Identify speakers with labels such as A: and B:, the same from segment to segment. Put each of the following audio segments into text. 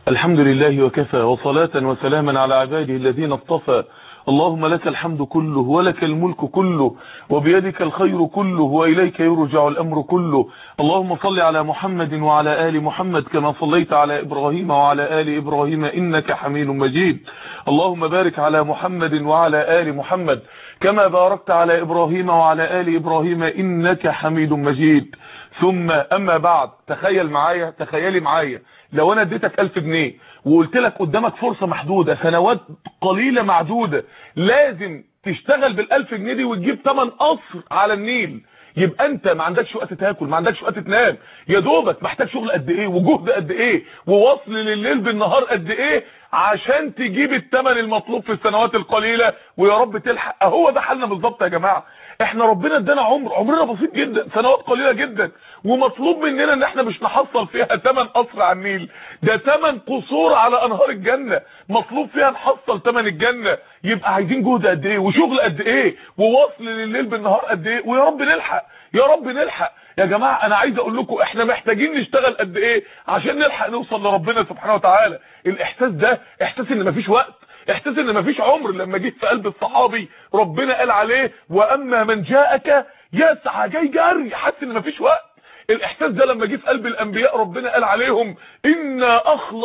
A: الحمد لله وكفى وصلاة وسلاما على عباده الذين اصطفى اللهم لك الحمد كله ولك الملك كله وبيدك الخير كله وإليك يرجع الأمر كله اللهم صل على محمد وعلى آل محمد كما صليت على إبراهيم وعلى آل إبراهيم إنك حميد مجيد اللهم بارك على محمد وعلى آل محمد كما باركت على إبراهيم وعلى آل إبراهيم إنك حميد مجيد ثم أما بعد تخيل معايا تخيلي معايا لو انا اديتك 1000 جنيه وقلت لك قدامك فرصة محدودة سنوات قليلة معدودة لازم تشتغل بال1000 جنيه دي وتجيب 8 قصر على النيل يبقى انت ما عندكش وقت تاكل ما عندكش وقت تنام يا دوبك محتاج شغل قد ايه وجهد قد ايه ووصل لليل بالنهار قد ايه عشان تجيب الثمن المطلوب في السنوات القليله ويا رب تلحق اهو ده حالنا بالظبط يا جماعه احنا ربنا ادانا عمر عمرنا بسيط جدا سنوات قليله جدا ومطلوب مننا ان احنا مش نحصل فيها ثمن قصر على النيل ده ثمن قصور على انهار الجنه مطلوب فيها نحصل ثمن الجنه يبقى عايزين جهد قد ايه وشغل قد ايه ووصل لليل بالنهار قد ايه ويا رب نلحق يا رب نلحق يا جماعه انا عايز اقول لكم احنا محتاجين نشتغل قد ايه عشان نلحق نوصل لربنا سبحانه وتعالى الاحساس ده احساس ان مفيش وقت احساس ان مفيش عمر لما جيت في قلب الصحابي ربنا قال عليه واما من جاءك يسعى جاي جري حاسس ان مفيش وقت الاحساس ده لما جه في قلب الانبياء ربنا قال عليهم انا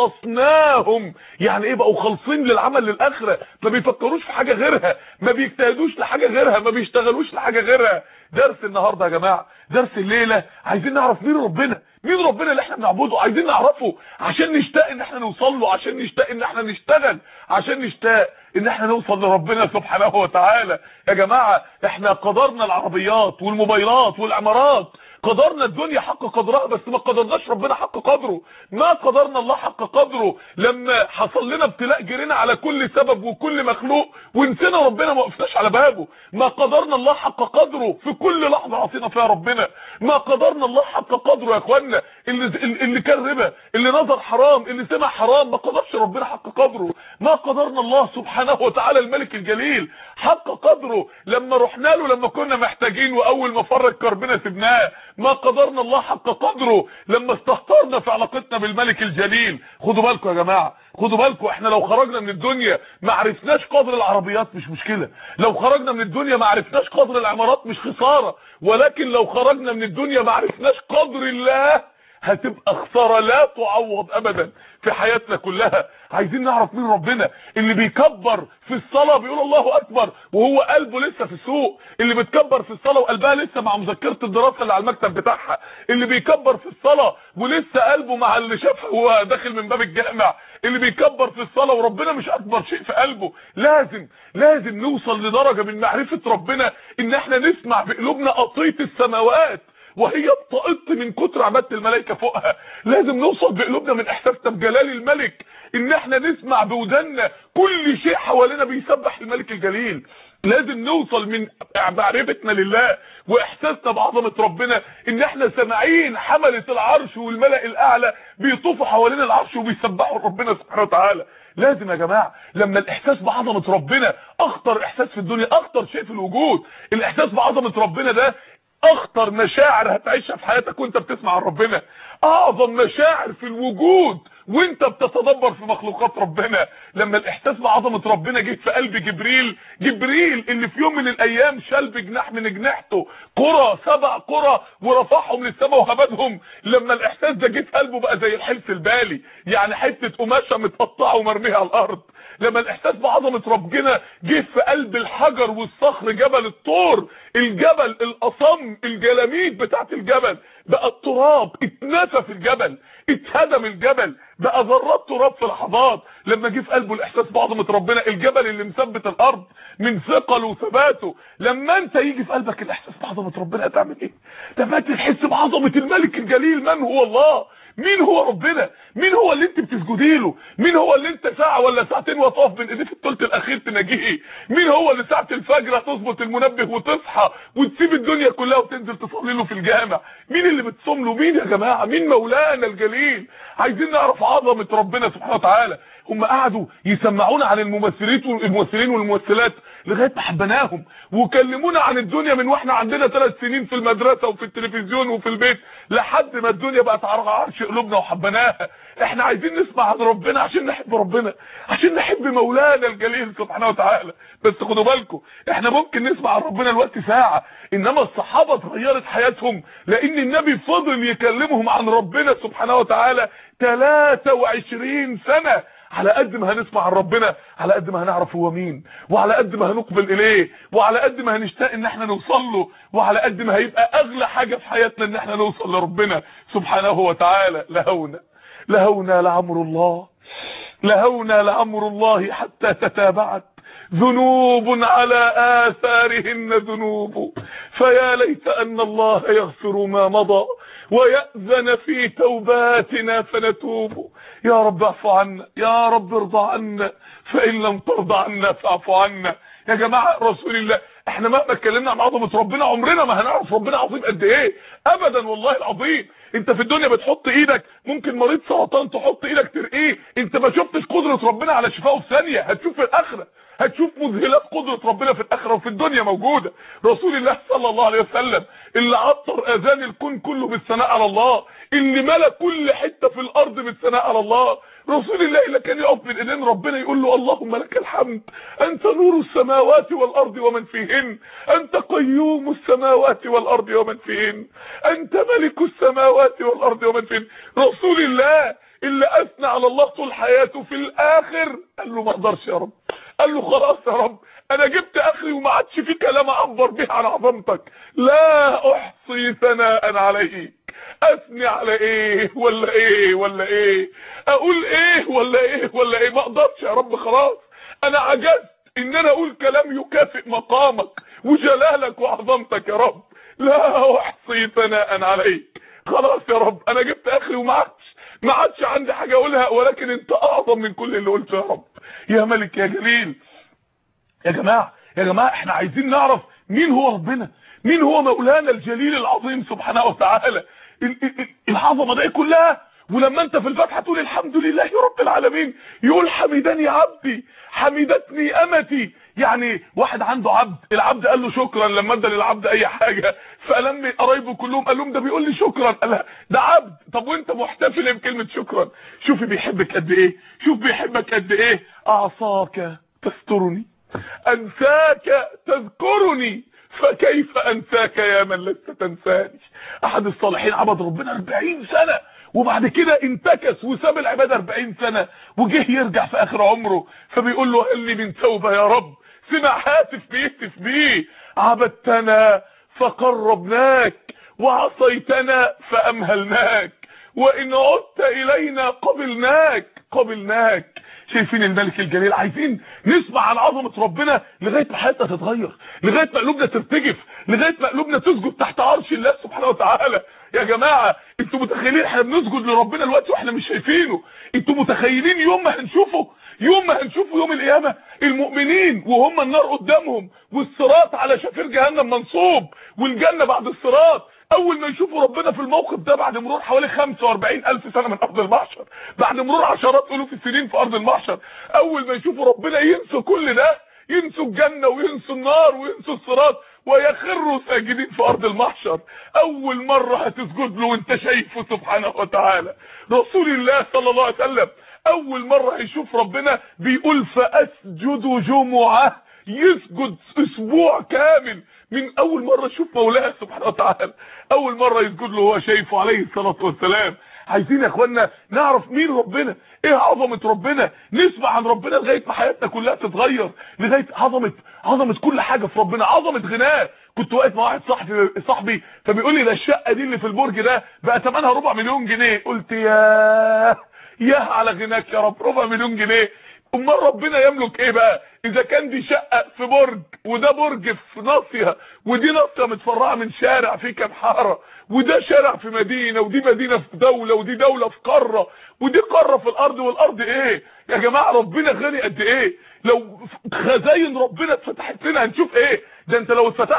A: اخلصناهم يعني ايه بقوا خالصين للعمل للاخره ما بيفكروش في حاجه غيرها ما بيجتهدوش لحاجه غيرها ما بيشتغلوش لحاجه غيرها درس النهارده يا جماعه درس الليله عايزين نعرف مين ربنا مين ربنا اللي احنا بنعبده عايزين نعرفه عشان نشتاق ان احنا نوصل له عشان نشتاق ان احنا نشتغل عشان نشتاق ان احنا نوصل لربنا سبحانه وتعالى يا جماعه احنا قدرنا العربيات والموبايلات والعمارات قدرنا الدنيا حق قدرها بس ما قدرناش ربنا حق قدره ما قدرنا الله حق قدره لما حصل لنا ابتلاء جرينا على كل سبب وكل مخلوق ونسينا ربنا ما وقفناش على بابه ما قدرنا الله حق قدره في كل لحظه عصينا فيها ربنا ما قدرنا الله حق قدره يا اخوانا اللي اللي كان ربا اللي نظر حرام اللي سمع حرام ما قدرش ربنا حق قدره ما قدرنا الله سبحانه وتعالى الملك الجليل حق قدره لما رحنا له لما كنا محتاجين واول ما فرج كربنا سبناه ما قدرنا الله حق قدره لما استهترنا في علاقتنا بالملك الجليل خدوا بالكم يا جماعه خدوا بالكم احنا لو خرجنا من الدنيا ما عرفناش قدر العربيات مش مشكلة لو خرجنا من الدنيا ما عرفناش قدر العمارات مش خسارة ولكن لو خرجنا من الدنيا ما عرفناش قدر الله هتبقى خسارة لا تعوض ابدا في حياتنا كلها عايزين نعرف مين ربنا اللي بيكبر في الصلاة بيقول الله اكبر وهو قلبه لسه في السوق اللي بتكبر في الصلاة وقلبها لسه مع مذكرة الدراسة اللي على المكتب بتاعها اللي بيكبر في الصلاة ولسه قلبه مع اللي شافه وهو داخل من باب الجامع اللي بيكبر في الصلاة وربنا مش اكبر شيء في قلبه لازم لازم نوصل لدرجة من معرفة ربنا ان احنا نسمع بقلوبنا قطية السماوات وهي بتقط من كتر عباده الملائكه فوقها لازم نوصل بقلوبنا من احساسنا بجلال الملك ان احنا نسمع بودنا كل شيء حوالينا بيسبح الملك الجليل لازم نوصل من معرفتنا لله واحساسنا بعظمه ربنا ان احنا سامعين حمله العرش والملأ الاعلى بيطوفوا حوالين العرش وبيسبحوا ربنا سبحانه وتعالى لازم يا جماعه لما الاحساس بعظمه ربنا اخطر احساس في الدنيا اخطر شيء في الوجود الاحساس بعظمه ربنا ده اخطر مشاعر هتعيشها في حياتك وانت بتسمع عن ربنا اعظم مشاعر في الوجود وانت بتتدبر في مخلوقات ربنا لما الاحساس بعظمه ربنا جه في قلب جبريل جبريل اللي في يوم من الايام شال بجناح من جناحته قرى سبع قرى ورفعهم للسماء وهبدهم لما الاحساس ده جه في قلبه بقى زي الحلف البالي يعني حته قماشه متقطعه ومرميه على الارض لما الاحساس بعظمه ربنا جه في قلب الحجر والصخر جبل الطور الجبل الاصم الجلاميد بتاعت الجبل بقى التراب اتنفى في الجبل اتهدم الجبل بقى ذرات تراب في لحظات لما جه في قلبه الاحساس بعظمه ربنا الجبل اللي مثبت الارض من ثقله وثباته لما انت يجي في قلبك الاحساس بعظمه ربنا هتعمل ايه لما انت تحس بعظمه الملك الجليل من هو الله مين هو ربنا مين هو اللي انت بتسجدي له مين هو اللي انت ساعه ولا ساعتين وتقف بين ايديه في الثلث الاخير تناجيه مين هو اللي ساعه الفجر هتظبط المنبه وتصحى وتسيب الدنيا كلها وتنزل تصلي له في الجامع مين اللي بتصوم له مين يا جماعه مين مولانا الجليل عايزين نعرف عظمه ربنا سبحانه وتعالى هم قعدوا يسمعونا عن الممثلين الممثلين والممثلات لغايه ما حبناهم وكلمونا عن الدنيا من واحنا عندنا ثلاث سنين في المدرسه وفي التلفزيون وفي البيت لحد ما الدنيا بقت على عرش في قلوبنا وحبناها احنا عايزين نسمع عن ربنا عشان نحب ربنا عشان نحب مولانا الجليل سبحانه وتعالى بس خدوا بالكم احنا ممكن نسمع عن ربنا الوقت ساعة انما الصحابة اتغيرت حياتهم لان النبي فضل يكلمهم عن ربنا سبحانه وتعالى 23 سنة على قد ما هنسمع عن ربنا على قد ما هنعرف هو مين وعلى قد ما هنقبل اليه وعلى قد ما هنشتاق ان احنا نوصل له وعلى قد ما هيبقى اغلى حاجة في حياتنا ان احنا نوصل لربنا سبحانه وتعالى لهونا لهونا لعمر الله لهونا لعمر الله حتى تتابعت ذنوب على آثارهن ذنوب فيا ليت أن الله يغفر ما مضى ويأذن في توباتنا فنتوب يا رب اعف عنا يا رب ارضى عنا فإن لم ترضى عنا فاعف عنا يا جماعة رسول الله احنا مهما اتكلمنا عن عظمة ربنا عمرنا ما هنعرف ربنا عظيم قد ايه ابدا والله العظيم انت في الدنيا بتحط ايدك ممكن مريض سرطان تحط ايدك ترقيه انت ما شفتش قدرة ربنا على شفائه في ثانية هتشوف في الاخرة هتشوف مذهلات قدرة ربنا في الاخرة وفي الدنيا موجودة رسول الله صلى الله عليه وسلم اللي عطر اذان الكون كله بالثناء على الله اللي ملا كل حتة في الارض بالثناء على الله رسول الله اللي كان يقف بين ايدين ربنا يقول له اللهم لك الحمد انت نور السماوات والارض ومن فيهن انت قيوم السماوات والارض ومن فيهن انت ملك السماوات والارض ومن فيهن رسول الله اللي اثنى على الله طول حياته في الاخر قال له ما اقدرش يا رب قال له خلاص يا رب انا جبت اخري وما عادش في كلام اعبر به عن عظمتك لا احصي ثناء عليك اثني على ايه ولا ايه ولا ايه اقول ايه ولا ايه ولا ايه ما اقدرش يا رب خلاص انا عجزت ان انا اقول كلام يكافئ مقامك وجلالك وعظمتك يا رب لا احصي ثناء عليك خلاص يا رب انا جبت اخري وما عادش ما عادش عندي حاجه اقولها ولكن انت اعظم من كل اللي قلته يا رب يا ملك يا جليل يا جماعه يا جماعه احنا عايزين نعرف مين هو ربنا مين هو مولانا الجليل العظيم سبحانه وتعالى العظمه دي كلها ولما انت في الفاتحه تقول الحمد لله رب العالمين يقول حمدني عبدي حمدتني امتي يعني واحد عنده عبد العبد قال له شكرا لما ادى للعبد اي حاجه فلما قرايبه كلهم قال لهم ده بيقول لي شكرا قال ده عبد طب وانت محتفل بكلمه شكرا شوفي بيحبك قد ايه شوف بيحبك قد ايه اعصاك تسترني انساك تذكرني فكيف انساك يا من لست تنساني احد الصالحين عبد ربنا 40 سنه وبعد كده انتكس وساب العبادة 40 سنة وجه يرجع في اخر عمره فبيقول له هل لي من توبة يا رب سمع هاتف بيهتف بيه عبدتنا فقربناك وعصيتنا فامهلناك وان عدت الينا قبلناك قبلناك شايفين الملك الجليل عايزين نسمع عن عظمة ربنا لغاية ما حياتنا تتغير لغاية ما قلوبنا ترتجف لغاية ما قلوبنا تسجد تحت عرش الله سبحانه وتعالى يا جماعة انتوا متخيلين احنا بنسجد لربنا الوقت واحنا مش شايفينه انتوا متخيلين يوم ما هنشوفه يوم ما هنشوفه يوم القيامة المؤمنين وهم النار قدامهم والصراط على شفير جهنم منصوب والجنة بعد الصراط اول ما يشوفوا ربنا في الموقف ده بعد مرور حوالي 45 الف سنة من ارض المحشر بعد مرور عشرات الوف السنين في ارض المحشر اول ما يشوفوا ربنا ينسوا كل ده ينسوا الجنة وينسوا النار وينسوا الصراط ويخروا ساجدين في ارض المحشر اول مرة هتسجد له وانت شايفه سبحانه وتعالى رسول الله صلى الله عليه وسلم اول مرة هيشوف ربنا بيقول فاسجد جمعة يسجد اسبوع كامل من اول مرة يشوف مولاه سبحانه وتعالى اول مرة يسجد له هو شايفه عليه الصلاة والسلام عايزين يا اخوانا نعرف مين ربنا ايه عظمة ربنا نسمع عن ربنا لغاية ما حياتنا كلها تتغير لغاية عظمة عظمة كل حاجة في ربنا عظمة غناه كنت واقف مع واحد صاحبي صاحبي فبيقول لي ده الشقة دي اللي في البرج ده بقى ثمنها ربع مليون جنيه قلت ياه ياه على غناك يا رب ربع مليون جنيه امال ربنا يملك ايه بقى اذا كان دي شقة في برج وده برج في ناصية ودي ناصية متفرعة من شارع فيه كام حارة وده شارع في مدينة ودي مدينة في دولة ودي دولة في قارة ودي قارة في الارض والارض ايه يا جماعة ربنا غني قد ايه لو خزاين ربنا اتفتحت لنا هنشوف ايه ده انت لو اتفتح لك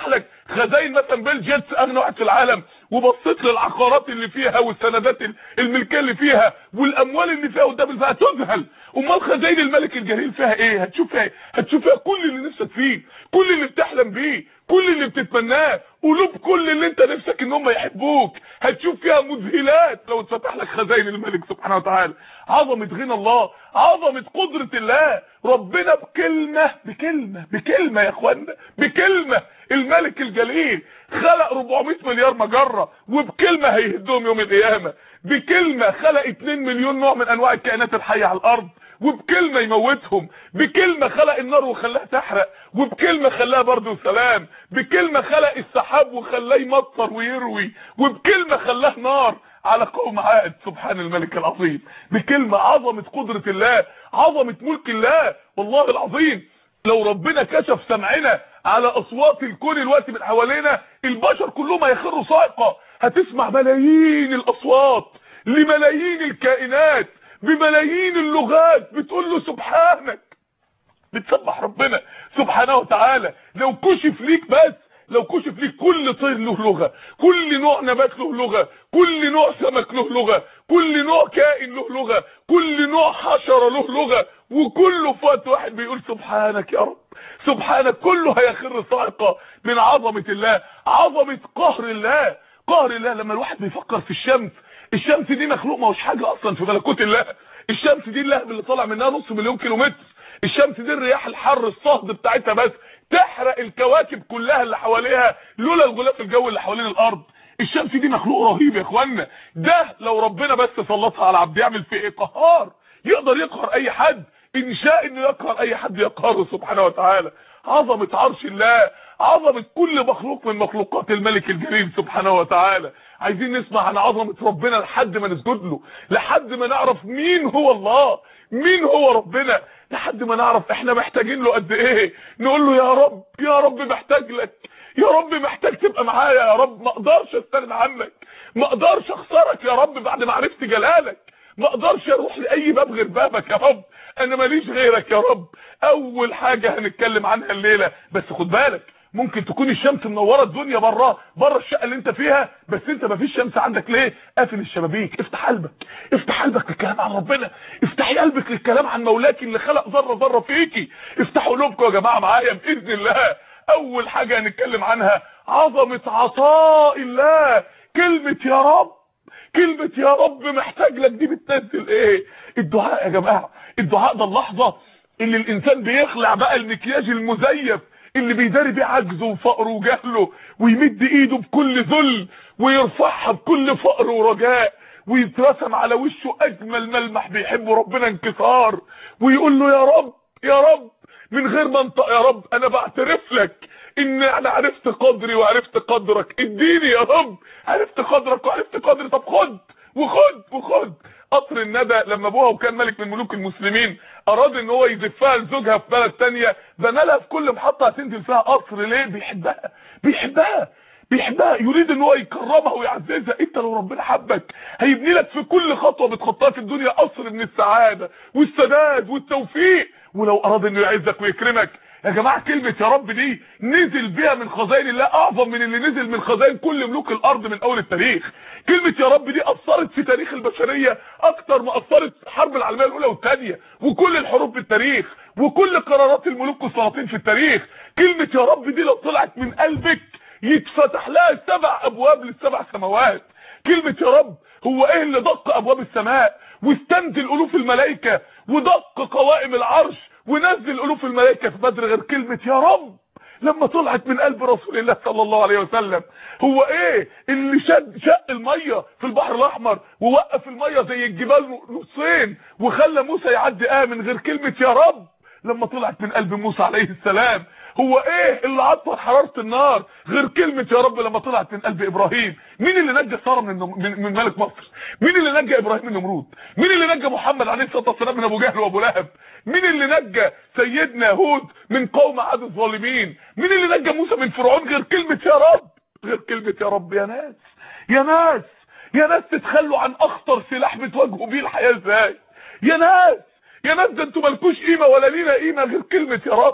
A: خزاين مثلا بيل جيتس اغنى واحد في العالم وبصيت للعقارات اللي فيها والسندات الملكيه اللي فيها والاموال اللي فيها قدام الفئه تذهل امال خزاين الملك الجليل فيها ايه هتشوف فيها هتشوف فيها كل اللي نفسك فيه كل اللي بتحلم بيه كل اللي بتتمناه قلوب كل اللي انت نفسك ان هم يحبوك هتشوف فيها مذهلات لو اتفتح لك خزائن الملك سبحانه وتعالى عظمه غنى الله عظمه قدره الله ربنا بكلمه بكلمه بكلمه يا اخوانا بكلمه الملك الجليل خلق 400 مليار مجره وبكلمه هيهدهم يوم القيامه بكلمه خلق 2 مليون نوع من انواع الكائنات الحيه على الارض وبكلمه يموتهم بكلمه خلق النار وخلاها تحرق وبكلمه خلاها برد وسلام بكلمه خلق السحاب وخلاه يمطر ويروي وبكلمه خلاه نار على قوم عاد سبحان الملك العظيم بكلمه عظمه قدره الله عظمه ملك الله والله العظيم لو ربنا كشف سمعنا على اصوات الكون الوقت من حوالينا البشر كلهم هيخروا صاعقه هتسمع ملايين الاصوات لملايين الكائنات بملايين اللغات بتقول له سبحانك بتسبح ربنا سبحانه وتعالى لو كشف ليك بس لو كشف ليك كل طير له لغه كل نوع نبات له لغه كل نوع سمك له لغه كل نوع كائن له لغه كل نوع حشره له لغه وكله في وقت واحد بيقول سبحانك يا رب سبحانك كله هيخر صاعقه من عظمه الله عظمه قهر الله قهر الله لما الواحد بيفكر في الشمس الشمس دي مخلوق ما هوش حاجه اصلا في ملكوت الله الشمس دي اللهب اللي طالع منها نص مليون كيلومتر الشمس دي الرياح الحر الصهد بتاعتها بس تحرق الكواكب كلها اللي حواليها لولا الغلاف الجوي اللي حوالين الارض الشمس دي مخلوق رهيب يا اخوانا ده لو ربنا بس سلطها على عبد يعمل فيه ايه قهار يقدر يقهر اي حد ان شاء انه يقهر اي حد يقهره سبحانه وتعالى عظمه عرش الله عظمه كل مخلوق من مخلوقات الملك الجليل سبحانه وتعالى عايزين نسمع عن عظمه ربنا لحد ما نسجد له لحد ما نعرف مين هو الله مين هو ربنا لحد ما نعرف احنا محتاجين له قد ايه نقول له يا رب يا رب محتاج لك يا رب محتاج تبقى معايا يا رب ما اقدرش استغنى عنك ما اقدرش اخسرك يا رب بعد ما عرفت جلالك ما اقدرش اروح لاي باب غير بابك يا رب انا ماليش غيرك يا رب اول حاجه هنتكلم عنها الليله بس خد بالك ممكن تكون الشمس منوره الدنيا بره بره الشقه اللي انت فيها بس انت مفيش شمس عندك ليه قافل الشبابيك افتح قلبك افتح قلبك للكلام عن ربنا افتحي قلبك للكلام عن مولاك اللي خلق ذره ذره فيكي افتحوا قلوبكم يا جماعه معايا باذن الله اول حاجه هنتكلم عنها عظمه عطاء الله كلمه يا رب كلمه يا رب محتاج لك دي بتنزل ايه الدعاء يا جماعه الدعاء ده اللحظه اللي الانسان بيخلع بقى المكياج المزيف اللي بيداري بيه عجزه وفقره وجهله ويمد ايده بكل ذل ويرفعها بكل فقر ورجاء ويترسم على وشه اجمل ملمح بيحبه ربنا انكسار ويقول له يا رب يا رب من غير منطق يا رب انا بعترف لك ان انا عرفت قدري وعرفت قدرك اديني يا رب عرفت قدرك وعرفت قدري طب خد وخد وخد قطر الندى لما ابوها وكان ملك من ملوك المسلمين اراد ان هو يزفها لزوجها في بلد تانية بنى لها في كل محطه هتنزل فيها قصر ليه بيحبها بيحبها بيحبها يريد ان هو يكرمها ويعززها انت لو ربنا حبك هيبني لك في كل خطوه بتخطاها في الدنيا قصر من السعاده والسداد والتوفيق ولو اراد انه يعزك ويكرمك يا جماعه كلمه يا رب دي نزل بيها من خزائن الله اعظم من اللي نزل من خزائن كل ملوك الارض من اول التاريخ كلمه يا رب دي اثرت في تاريخ البشريه اكتر ما اثرت الحرب العالميه الاولى والثانيه وكل الحروب في التاريخ وكل قرارات الملوك والسلاطين في التاريخ كلمه يا رب دي لو طلعت من قلبك يتفتح لها سبع ابواب للسبع سماوات كلمه يا رب هو ايه اللي دق ابواب السماء واستنزل الوف الملائكه ودق قوائم العرش ونزل الوف الملائكه في بدر غير كلمه يا رب لما طلعت من قلب رسول الله صلى الله عليه وسلم هو ايه اللي شد شق الميه في البحر الاحمر ووقف الميه زي الجبال نصين وخلى موسى يعدي اه من غير كلمه يا رب لما طلعت من قلب موسى عليه السلام هو ايه اللي عطر حراره النار غير كلمه يا رب لما طلعت من قلب ابراهيم مين اللي نجى ساره من من, من ملك مصر مين اللي نجى ابراهيم من نمرود مين اللي نجى محمد عليه الصلاه والسلام من ابو جهل وابو لهب مين اللي نجى سيدنا هود من قوم عاد الظالمين مين اللي نجى موسى من فرعون غير كلمه يا رب غير كلمه يا رب يا ناس يا ناس يا ناس تتخلوا عن اخطر سلاح بتواجهوا بيه الحياه ازاي يا ناس يا ناس ده انتوا مالكوش قيمه ولا لينا قيمه غير كلمه يا رب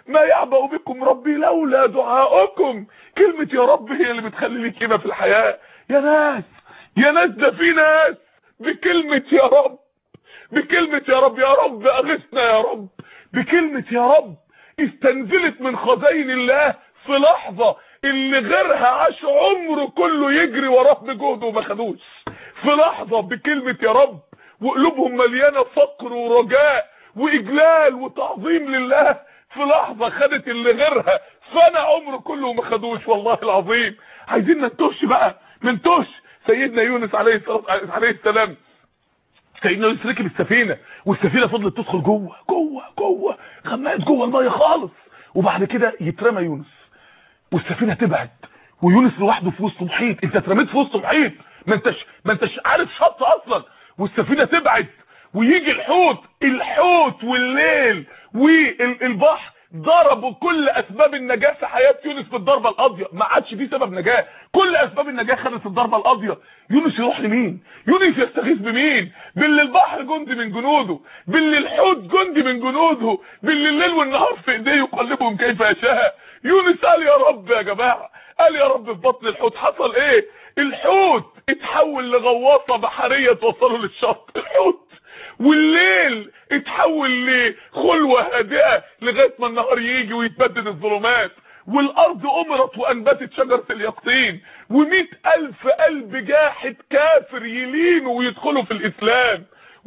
A: ما يعبأ بكم ربي لولا دعاؤكم كلمة يا رب هي اللي بتخلي لي قيمة في الحياة يا ناس يا ناس ده في ناس بكلمة يا رب بكلمة يا رب يا رب اغثنا يا رب بكلمة يا رب استنزلت من خزائن الله في لحظة اللي غيرها عاش عمره كله يجري وراه بجهده وما خدوش في لحظة بكلمة يا رب وقلوبهم مليانة فقر ورجاء واجلال وتعظيم لله في لحظة خدت اللي غيرها فانا عمره كله وما خدوش والله العظيم عايزين ننتوش بقى منتوش سيدنا يونس عليه الصلاة عليه السلام سيدنا يونس ركب السفينة والسفينة فضلت تدخل جوه جوه جوه غمقت جوه المية خالص وبعد كده يترمى يونس والسفينة تبعد ويونس لوحده في وسط محيط انت اترميت في وسط محيط ما انتش ما انتش عارف شط اصلا والسفينة تبعد ويجي الحوت الحوت والليل والبحر ضربوا كل اسباب النجاة في حياة يونس بالضربة القاضية ما عادش فيه سبب نجاة كل اسباب النجاة خدت الضربة القاضية يونس يروح لمين يونس يستغيث بمين باللي البحر جندي من جنوده باللي الحوت جندي من جنوده باللي الليل والنهار في ايديه يقلبهم كيف يشاء يونس قال يا رب يا جماعة قال يا رب في بطن الحوت حصل ايه الحوت اتحول لغواصة بحرية توصله للشط الحوت والليل اتحول لخلوة هادئة لغاية ما النهار يجي ويتبدد الظلمات والارض امرت وانبتت شجرة اليقطين ومئة الف قلب جاحد كافر يلينوا ويدخلوا في الاسلام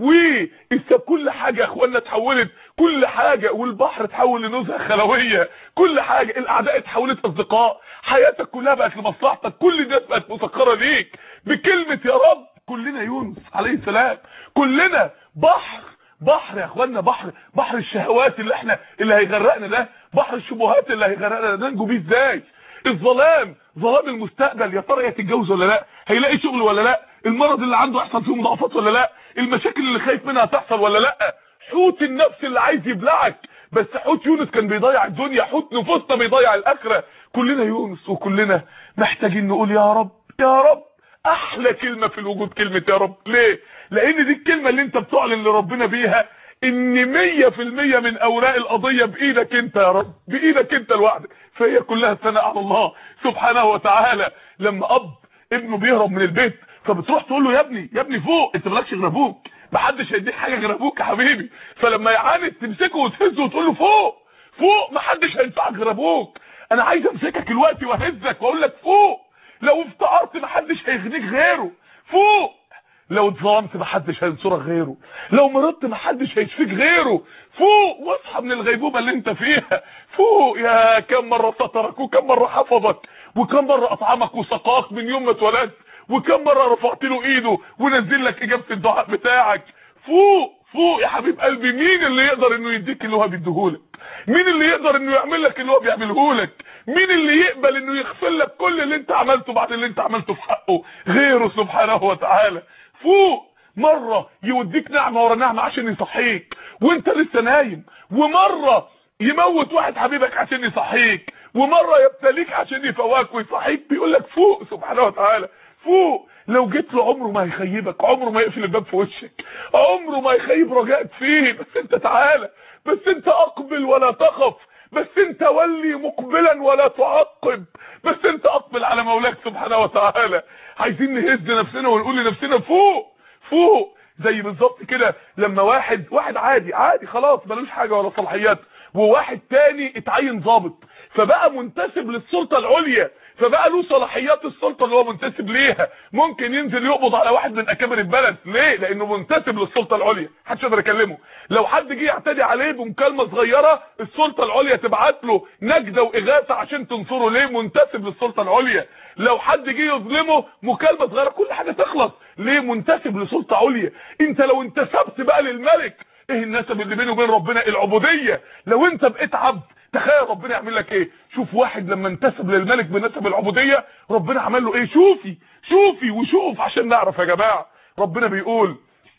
A: وإذا كل حاجة يا اخوانا اتحولت كل حاجة والبحر اتحول لنزهة خلوية كل حاجة الاعداء اتحولت اصدقاء حياتك كلها بقت لمصلحتك كل الناس بقت مسخرة ليك بكلمة يا رب كلنا يونس عليه السلام كلنا بحر بحر يا اخوانا بحر بحر الشهوات اللي احنا اللي هيغرقنا ده بحر الشبهات اللي هيغرقنا ده ننجو بيه ازاي الظلام ظلام المستقبل يا ترى هيتجوز ولا لا هيلاقي شغل ولا لا المرض اللي عنده يحصل فيه مضاعفات ولا لا المشاكل اللي خايف منها تحصل ولا لا حوت النفس اللي عايز يبلعك بس حوت يونس كان بيضيع الدنيا حوت نفوسنا بيضيع الاخره كلنا يونس وكلنا محتاجين نقول يا رب يا رب احلى كلمة في الوجود كلمة يا رب ليه لان دي الكلمة اللي انت بتعلن لربنا بيها ان مية في المية من اوراق القضية بايدك انت يا رب بايدك انت لوحدك فهي كلها ثناء على الله سبحانه وتعالى لما اب ابنه بيهرب من البيت فبتروح تقول له يا ابني يا ابني فوق انت مالكش غير ابوك محدش هيديك حاجه غير ابوك يا حبيبي فلما يعاند تمسكه وتهزه وتقول له فوق فوق محدش هينفعك غير ابوك انا عايز امسكك دلوقتي واهزك واقول لك فوق لو افتقرت محدش هيغنيك غيره فوق لو اتظلمت محدش هينصرك غيره لو مرضت محدش هيشفيك غيره فوق واصحى من الغيبوبه اللي انت فيها فوق يا كم مره سترك وكم مره حفظك وكم مره اطعمك وسقاك من يوم ما اتولدت وكم مره رفعت له ايده ونزل لك اجابه الدعاء بتاعك فوق فوق يا حبيب قلبي مين اللي يقدر انه يديك اللي هو بيديهولك مين اللي يقدر انه يعمل لك اللي هو بيعمله لك مين اللي يقبل انه يغفر لك كل اللي انت عملته بعد اللي انت عملته في حقه غيره سبحانه وتعالى فوق مرة يوديك نعمة ورا نعمة عشان يصحيك وانت لسه نايم ومرة يموت واحد حبيبك عشان يصحيك ومرة يبتليك عشان يفواك ويصحيك بيقول لك فوق سبحانه وتعالى فوق لو جيت له عمره ما هيخيبك عمره ما يقفل الباب في وشك عمره ما يخيب رجائك فيه بس انت تعالى بس انت اقبل ولا تخف بس انت ولي مقبلا ولا تعقب بس انت اقبل على مولاك سبحانه وتعالى عايزين نهز نفسنا ونقول لنفسنا فوق فوق زي بالظبط كده لما واحد واحد عادي عادي خلاص ملوش حاجه ولا صلاحيات وواحد تاني اتعين ضابط فبقى منتسب للسلطه العليا فبقى له صلاحيات السلطه اللي هو منتسب ليها ممكن ينزل يقبض على واحد من اكابر البلد ليه لانه منتسب للسلطه العليا محدش يقدر يكلمه لو حد جه يعتدي عليه بمكالمه صغيره السلطه العليا تبعت له نجده واغاثه عشان تنصره ليه منتسب للسلطه العليا لو حد جه يظلمه مكالمه صغيره كل حاجه تخلص ليه منتسب لسلطه عليا انت لو انتسبت بقى للملك ايه النسب اللي بينه وبين ربنا العبوديه لو انت بقيت عبد تخيل ربنا يعمل لك ايه شوف واحد لما انتسب للملك بنسب العبوديه ربنا عمل له ايه شوفي شوفي وشوف عشان نعرف يا جماعه ربنا بيقول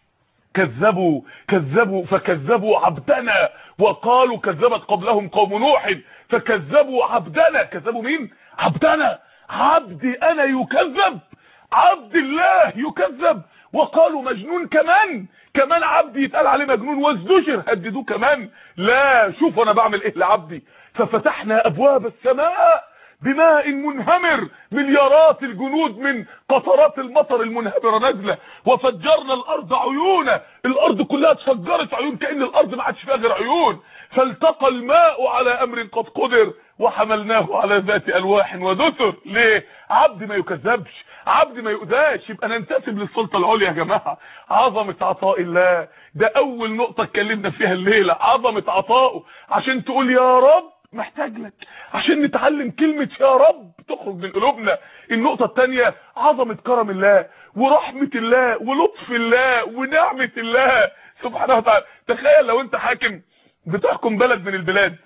A: كذبوا كذبوا فكذبوا عبدنا وقالوا كذبت قبلهم قوم نوح فكذبوا عبدنا كذبوا مين عبدنا عبدي انا يكذب عبد الله يكذب وقالوا مجنون كمان كمان عبدي يتقال عليه مجنون وازدجر هددوه كمان لا شوف انا بعمل ايه لعبدي ففتحنا ابواب السماء بماء منهمر مليارات الجنود من قطرات المطر المنهمرة نازلة وفجرنا الارض عيونا الارض كلها اتفجرت عيون كأن الارض ما عادش فيها غير عيون فالتقى الماء على امر قد قدر وحملناه على ذات الواح ودسر ليه عبد ما يكذبش عبد ما يؤذاش يبقى ننتسب للسلطه العليا يا جماعه عظمه عطاء الله ده اول نقطه اتكلمنا فيها الليله عظمه عطائه عشان تقول يا رب محتاج لك عشان نتعلم كلمة يا رب تخرج من قلوبنا النقطة الثانية عظمة كرم الله ورحمة الله ولطف الله ونعمة الله سبحانه وتعالى تخيل لو انت حاكم بتحكم بلد من البلاد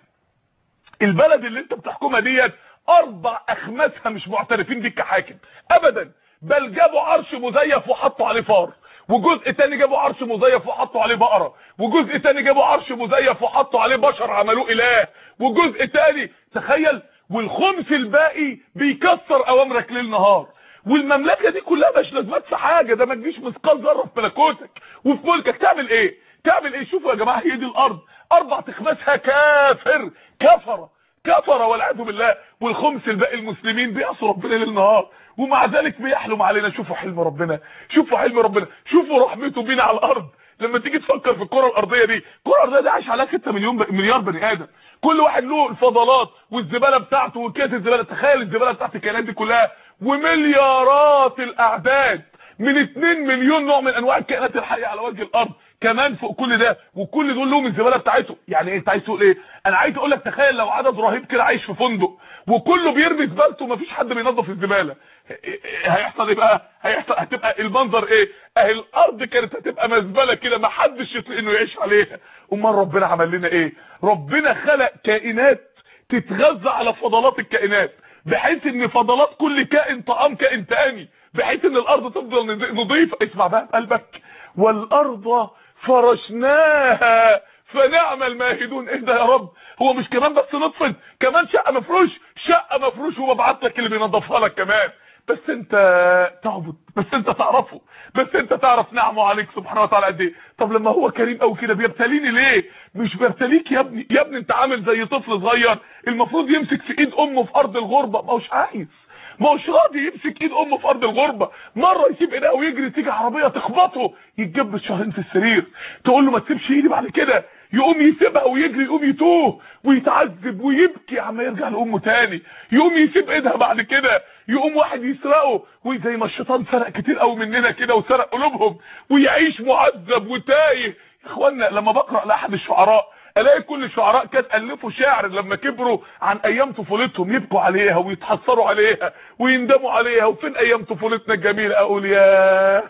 A: البلد اللي انت بتحكمها ديت اربع اخماسها مش معترفين بيك كحاكم ابدا بل جابوا عرش مزيف وحطوا عليه فار وجزء تاني جابوا عرش مزيف وحطوا عليه بقرة وجزء تاني جابوا عرش مزيف وحطوا عليه بشر عملوه اله وجزء تاني تخيل والخمس الباقي بيكسر اوامرك ليل نهار والمملكه دي كلها مش لازمات في حاجه ده ما تجيش مثقال ذره في ملكوتك وفي ملكك تعمل ايه تعمل ايه شوفوا يا جماعه هي دي الارض اربع تخماسها كافر كفره كفر والعياذ بالله والخمس الباقي المسلمين بيعصوا ربنا ليل نهار ومع ذلك بيحلم علينا شوفوا حلم ربنا شوفوا حلم ربنا شوفوا رحمته بينا على الارض لما تيجي تفكر في الكره الارضيه دي الكره الارضيه دي عايش عليها 6 مليون ب... مليار بني ادم كل واحد له الفضلات والزباله بتاعته وكيس الزباله تخيل الزباله بتاعت الكائنات دي كلها ومليارات الاعداد من 2 مليون نوع من انواع الكائنات الحيه على وجه الارض كمان فوق كل ده وكل دول لهم الزباله بتاعتهم يعني انت عايز تقول ايه انا عايز اقول لك تخيل لو عدد رهيب كده عايش في فندق وكله بيرمي زبالته ومفيش حد بينظف الزباله هيحصل ايه بقى هيحصل هتبقى المنظر ايه اهي الارض كانت هتبقى مزبله كده ما حدش يطيق انه يعيش عليها امال ربنا عمل لنا ايه ربنا خلق كائنات تتغذى على فضلات الكائنات بحيث ان فضلات كل كائن طعام كائن تاني بحيث ان الارض تفضل نظيفه اسمع بقى قلبك والارض فرشناها فنعم الماهدون ايه ده يا رب هو مش كمان بس نطفن كمان شقه مفروش شقه مفروش وببعت لك اللي بينظفها لك كمان بس انت تعبد بس انت تعرفه بس انت تعرف نعمه عليك سبحانه وتعالى قد ايه طب لما هو كريم قوي كده بيبتليني ليه مش بيبتليك يا ابني يا ابني انت عامل زي طفل صغير المفروض يمسك في ايد امه في ارض الغربه ما هوش عايز ما هوش راضي يمسك ايد امه في ارض الغربه مره يسيب ايدها ويجري تيجي عربيه تخبطه يتجب شهرين في السرير تقول له ما تسيبش ايدي بعد كده يقوم يسيبها ويجري يقوم يتوه ويتعذب ويبكي عما يرجع لامه تاني يقوم يسيب ايدها بعد كده يقوم واحد يسرقه وزي ما الشيطان سرق كتير قوي مننا كده وسرق قلوبهم ويعيش معذب وتايه يا اخوانا لما بقرا لاحد الشعراء الاقي كل الشعراء كانت الفوا شعر لما كبروا عن ايام طفولتهم يبكوا عليها ويتحسروا عليها ويندموا عليها وفين ايام طفولتنا الجميله اقول يا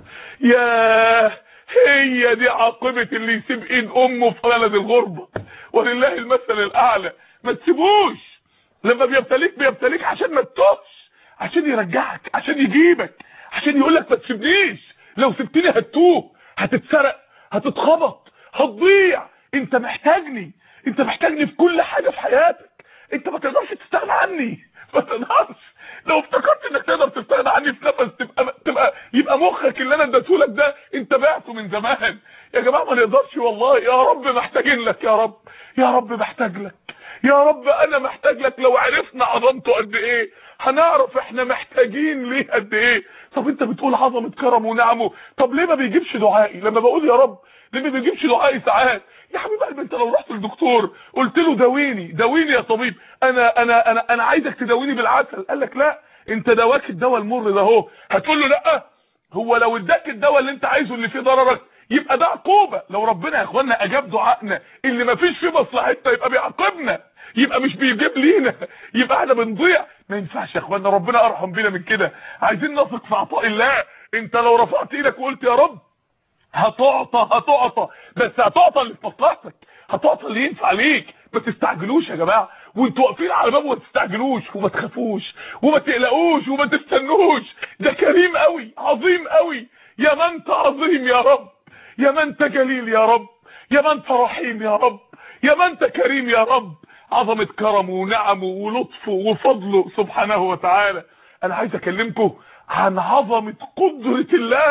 A: يا هي دي عاقبه اللي يسيب ايد امه في بلد الغربه ولله المثل الاعلى ما تسيبوش لما بيبتليك بيبتليك عشان ما تتوهش عشان يرجعك عشان يجيبك عشان يقول لك ما تسيبنيش لو سبتني هتوه هتتسرق هتتخبط هتضيع انت محتاجني انت محتاجني في كل حاجه في حياتك انت ما تقدرش تستغنى عني ما تقدرش لو افتكرت انك تقدر تستغنى عني في نفس تبقى تبقى يبقى مخك اللي انا اديتهولك ده انت بعته من زمان يا جماعه ما نقدرش والله يا رب محتاجين لك يا رب يا رب محتاج لك يا رب انا محتاج لك لو عرفنا عظمته قد ايه هنعرف احنا محتاجين ليه قد ايه طب انت بتقول عظمه كرمه ونعمه طب ليه ما بيجيبش دعائي لما بقول يا رب ليه ما بيجيبش دعائي ساعات يا حبيب قلبي انت لو رحت للدكتور قلت له داويني داويني يا طبيب انا انا انا انا عايزك تداويني بالعسل قال لك لا انت دواك الدواء المر ده اهو هتقول له لا هو لو اداك الدواء اللي انت عايزه اللي فيه ضررك يبقى ده عقوبه لو ربنا يا اخوانا اجاب دعائنا اللي ما فيش فيه مصلحتنا يبقى بيعاقبنا يبقى مش بيجيب لينا يبقى احنا بنضيع ما ينفعش يا اخوانا ربنا ارحم بينا من كده عايزين نثق في عطاء الله انت لو رفعت ايدك وقلت يا رب هتعطى هتعطى بس هتعطى اللي في مصلحتك هتعطى اللي ينفع ليك ما تستعجلوش يا جماعه وانتوا واقفين على بابه ما تستعجلوش وما تخافوش وما تقلقوش وما تستنوش ده كريم قوي عظيم قوي يا ما انت عظيم يا رب يا ما انت جليل يا رب يا ما انت رحيم يا رب يا ما انت كريم يا رب عظمه كرمه ونعمه ولطفه وفضله سبحانه وتعالى انا عايز اكلمكم عن عظمه قدره الله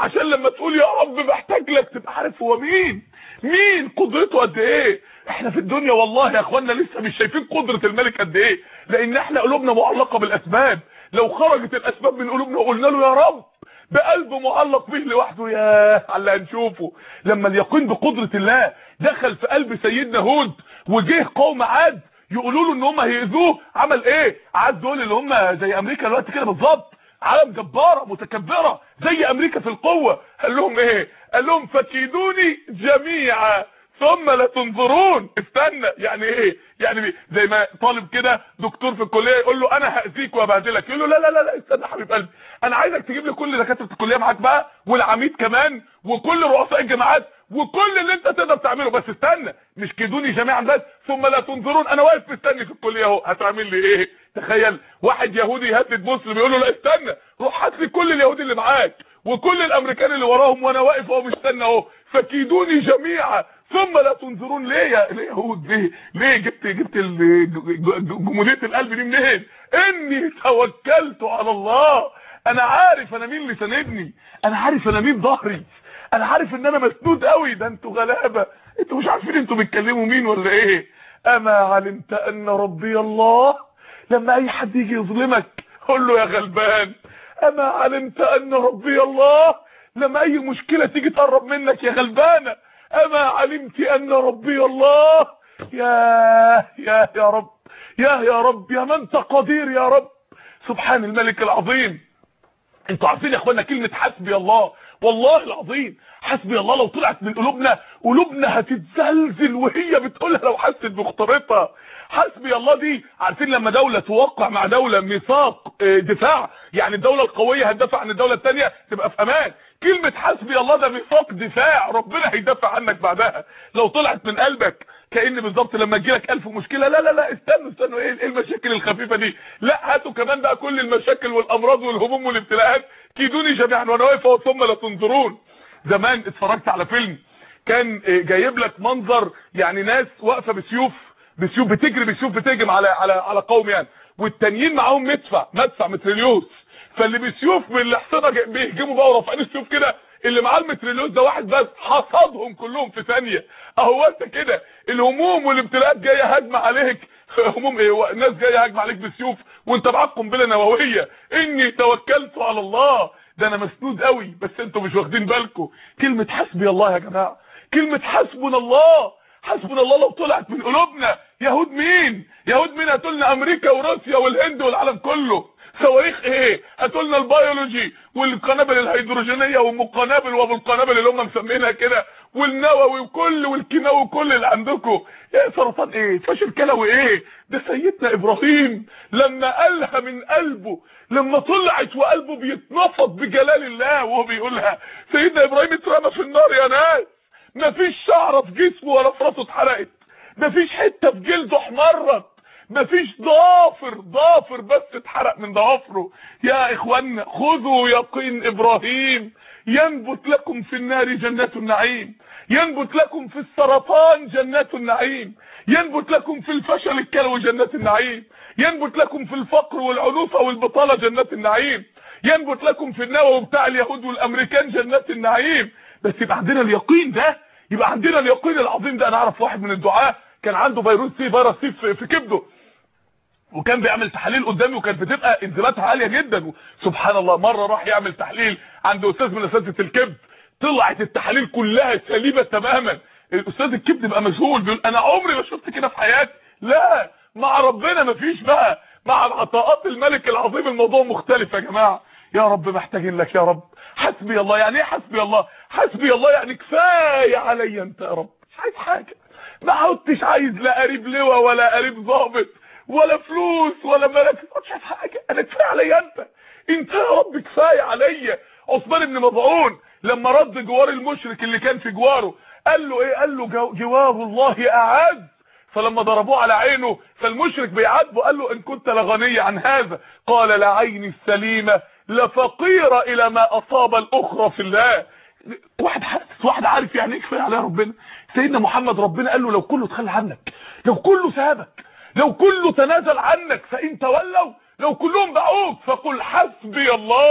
A: عشان لما تقول يا رب محتاج لك تبقى عارف هو مين مين قدرته قد ايه احنا في الدنيا والله يا اخوانا لسه مش شايفين قدرة الملك قد ايه لان احنا قلوبنا معلقة بالاسباب لو خرجت الاسباب من قلوبنا وقلنا له يا رب بقلبه معلق به لوحده يا على اللي هنشوفه لما اليقين بقدرة الله دخل في قلب سيدنا هود وجه قوم عاد يقولوا له ان هم هيأذوه عمل ايه عاد دول اللي هم زي امريكا دلوقتي كده بالظبط عالم جبارة متكبرة زي امريكا في القوة قال لهم ايه قال لهم فكيدوني جميعا ثم لا تنظرون استنى يعني ايه يعني زي ما طالب كده دكتور في الكليه يقول له انا هاذيك وابهدلك يقول له لا لا لا لا استنى حبيب قلبي انا عايزك تجيب لي كل دكاتره الكليه معاك بقى والعميد كمان وكل رؤساء الجامعات وكل اللي انت تقدر تعمله بس استنى مش كيدوني جميعا بس ثم لا تنظرون انا واقف مستني في الكليه اهو هتعمل لي ايه تخيل واحد يهودي يهدد مسلم يقول له لا استنى روح هات لي كل اليهود اللي معاك وكل الامريكان اللي وراهم وانا واقف اهو مستني اهو فكيدوني جميعا ثم لا تنظرون ليه يا ليه يهود ليه ليه جبت جبت جموديه القلب دي منين اني توكلت على الله انا عارف انا مين اللي ساندني انا عارف انا مين ظهري انا عارف ان انا مسنود قوي ده انتوا غلابه انتوا مش عارفين انتوا بتكلموا مين ولا ايه اما علمت ان ربي الله لما اي حد يجي يظلمك قول له يا غلبان اما علمت ان ربي الله لما اي مشكله تيجي تقرب منك يا غلبانه اما علمت ان ربي الله يا يا يا رب يا يا رب يا من قدير يا رب سبحان الملك العظيم انتوا عارفين يا اخوانا كلمه حسبي الله والله العظيم حسبي الله لو طلعت من قلوبنا قلوبنا هتتزلزل وهي بتقولها لو حست بخطرتها حسبي الله دي عارفين لما دولة توقع مع دولة ميثاق دفاع يعني الدولة القوية هتدافع عن الدولة الثانية تبقى في امان كلمة حسبي الله ده ميثاق دفاع ربنا هيدافع عنك بعدها لو طلعت من قلبك كأن بالظبط لما تجيلك ألف مشكلة لا لا لا استنوا استنوا ايه المشاكل الخفيفة دي لا هاتوا كمان بقى كل المشاكل والامراض والهموم والابتلاءات كيدوني جميعا وانا واقف ثم لا تنظرون زمان اتفرجت على فيلم كان جايب لك منظر يعني ناس واقفه بسيوف بسيوف بتجري بسيوف بتهجم على على على قوم يعني والتانيين معاهم مدفع مدفع متريليوس فاللي بسيوف من الاحصنه بيهجموا بقى ورافعين السيوف كده اللي معاه المتريليوس ده واحد بس حصدهم كلهم في ثانيه اهو انت كده الهموم والابتلاءات جايه هجمه عليك هموم ايه الناس جايه هجمه عليك بسيوف وانت معاك قنبله نوويه اني توكلت على الله ده انا مسنود قوي بس انتوا مش واخدين بالكم كلمه حسبي الله يا جماعه كلمه حسبنا الله حسبنا الله لو طلعت من قلوبنا يهود مين يهود مين هتقولنا امريكا وروسيا والهند والعالم كله صواريخ ايه هتقولنا البيولوجي والقنابل الهيدروجينيه وام القنابل وابو القنابل اللي هم مسمينها كده والنووي وكل والكيماوي وكل اللي عندكم ايه سرطان ايه فشل كلوي ايه ده سيدنا ابراهيم لما قالها من قلبه لما طلعت وقلبه بيتنفض بجلال الله وهو بيقولها سيدنا ابراهيم اترمى في النار يا ناس مفيش شعره في جسمه ولا في راسه اتحرقت مفيش حته في جلده احمرت مفيش ضافر ضافر بس اتحرق من ضوافره يا اخوانا خذوا يقين ابراهيم ينبت لكم في النار جنات النعيم ينبت لكم في السرطان جنات النعيم ينبت لكم في الفشل الكلوي جنات النعيم ينبت لكم في الفقر والعنوفه والبطاله جنات النعيم ينبت لكم في النووي بتاع اليهود والامريكان جنات النعيم بس يبقى عندنا اليقين ده يبقى عندنا اليقين العظيم ده انا اعرف واحد من الدعاه كان عنده فيروس سي فيروس سي في, في كبده وكان بيعمل تحاليل قدامي وكانت بتبقى انزيماتها عاليه جدا سبحان الله مره راح يعمل تحليل عند استاذ من اساتذه الكبد طلعت التحاليل كلها سليمه تماما الاستاذ الكبد بقى مشغول بيقول انا عمري ما شفت كده في حياتي لا مع ربنا مفيش بقى مع عطاءات الملك العظيم الموضوع مختلف يا جماعه يا رب محتاجين لك يا رب حسبي الله يعني ايه حسبي الله حسبي الله يعني كفايه عليا انت يا رب مش عايز حاجه ما عدتش عايز لا قريب لواء ولا قريب ضابط ولا فلوس ولا ملك مش عايز حاجه انا كفايه عليا انت انت يا رب كفايه عليا عثمان بن مظعون لما رد جوار المشرك اللي كان في جواره قال له ايه قال له جو جوار الله اعز فلما ضربوه على عينه فالمشرك بيعاتبه قال له ان كنت لغني عن هذا قال لا عيني السليمه لفقيره الى ما اصاب الاخرى في الله واحد حاسس واحد عارف يعني ايه كفايه عليه ربنا سيدنا محمد ربنا قال له لو كله تخلى عنك لو كله سابك لو كله تنازل عنك فان تولوا لو كلهم باعوك فقل حسبي الله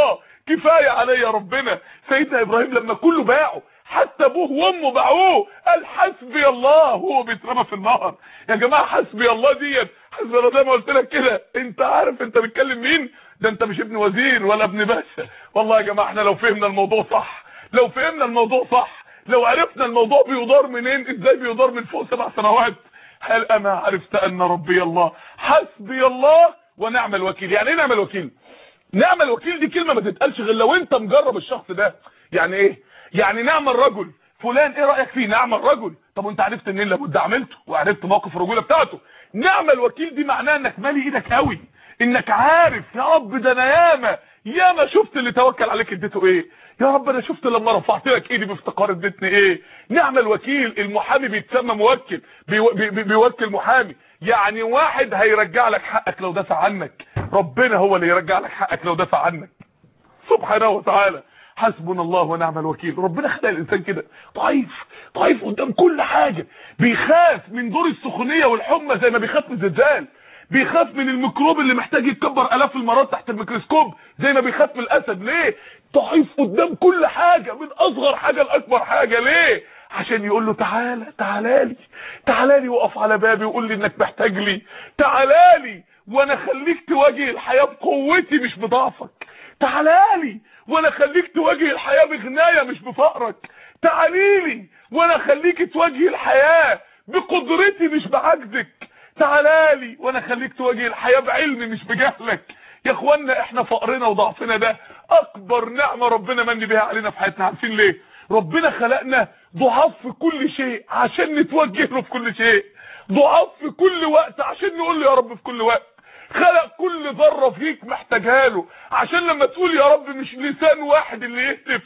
A: كفايه عليا ربنا سيدنا ابراهيم لما كله باعه حتى ابوه وامه باعوه قال حسبي الله هو بيترمى في النهر يا جماعه حسبي الله ديت حسبي الله زي ما قلت لك كده انت عارف انت بتكلم مين ده انت مش ابن وزير ولا ابن باشا والله يا جماعه احنا لو فهمنا الموضوع صح لو فهمنا الموضوع صح لو عرفنا الموضوع بيدار منين ازاي بيدار من فوق سبع سنوات هل انا عرفت ان ربي الله حسبي الله ونعم الوكيل يعني ايه نعم الوكيل نعم الوكيل دي كلمه ما تتقالش غير لو انت مجرب الشخص ده يعني ايه يعني نعم الرجل فلان ايه رايك فيه نعم الرجل طب وانت عرفت منين لابد عملته وعرفت موقف الرجوله بتاعته نعم الوكيل دي معناها انك مالي ايدك قوي انك عارف يا رب ده انا ياما ياما شفت اللي توكل عليك اديته ايه يا رب انا شفت لما رفعت لك ايدي بافتقار اديتني ايه نعم الوكيل المحامي بيتسمى موكل بيو بي بي بيوكل محامي يعني واحد هيرجع لك حقك لو دافع عنك ربنا هو اللي يرجع لك حقك لو دافع عنك سبحانه وتعالى حسبنا الله ونعم الوكيل ربنا خلق الانسان كده ضعيف ضعيف قدام كل حاجه بيخاف من دور السخونيه والحمى زي ما بيخاف من الزلزال بيخاف من الميكروب اللي محتاج يتكبر الاف المرات تحت الميكروسكوب زي ما بيخاف من الاسد ليه ضعيف قدام كل حاجه من اصغر حاجه لاكبر حاجه ليه عشان يقول له تعالى تعالى لي تعالى لي وقف على بابي وقول لي انك محتاج لي تعالى لي وانا خليك تواجه الحياه بقوتي مش بضعفك تعالى لي وانا خليك تواجه الحياه بغنايه مش بفقرك تعالي لي وانا خليك تواجه الحياه بقدرتي مش بعجزك تعالى لي وانا خليك تواجه الحياه بعلمي مش بجهلك يا اخوانا احنا فقرنا وضعفنا ده اكبر نعمه ربنا من بيها علينا في حياتنا عارفين ليه ربنا خلقنا ضعاف في كل شيء عشان نتوجه له في كل شيء ضعاف في كل وقت عشان نقول له يا رب في كل وقت خلق كل ذره فيك محتاجها له عشان لما تقول يا رب مش لسان واحد اللي يهتف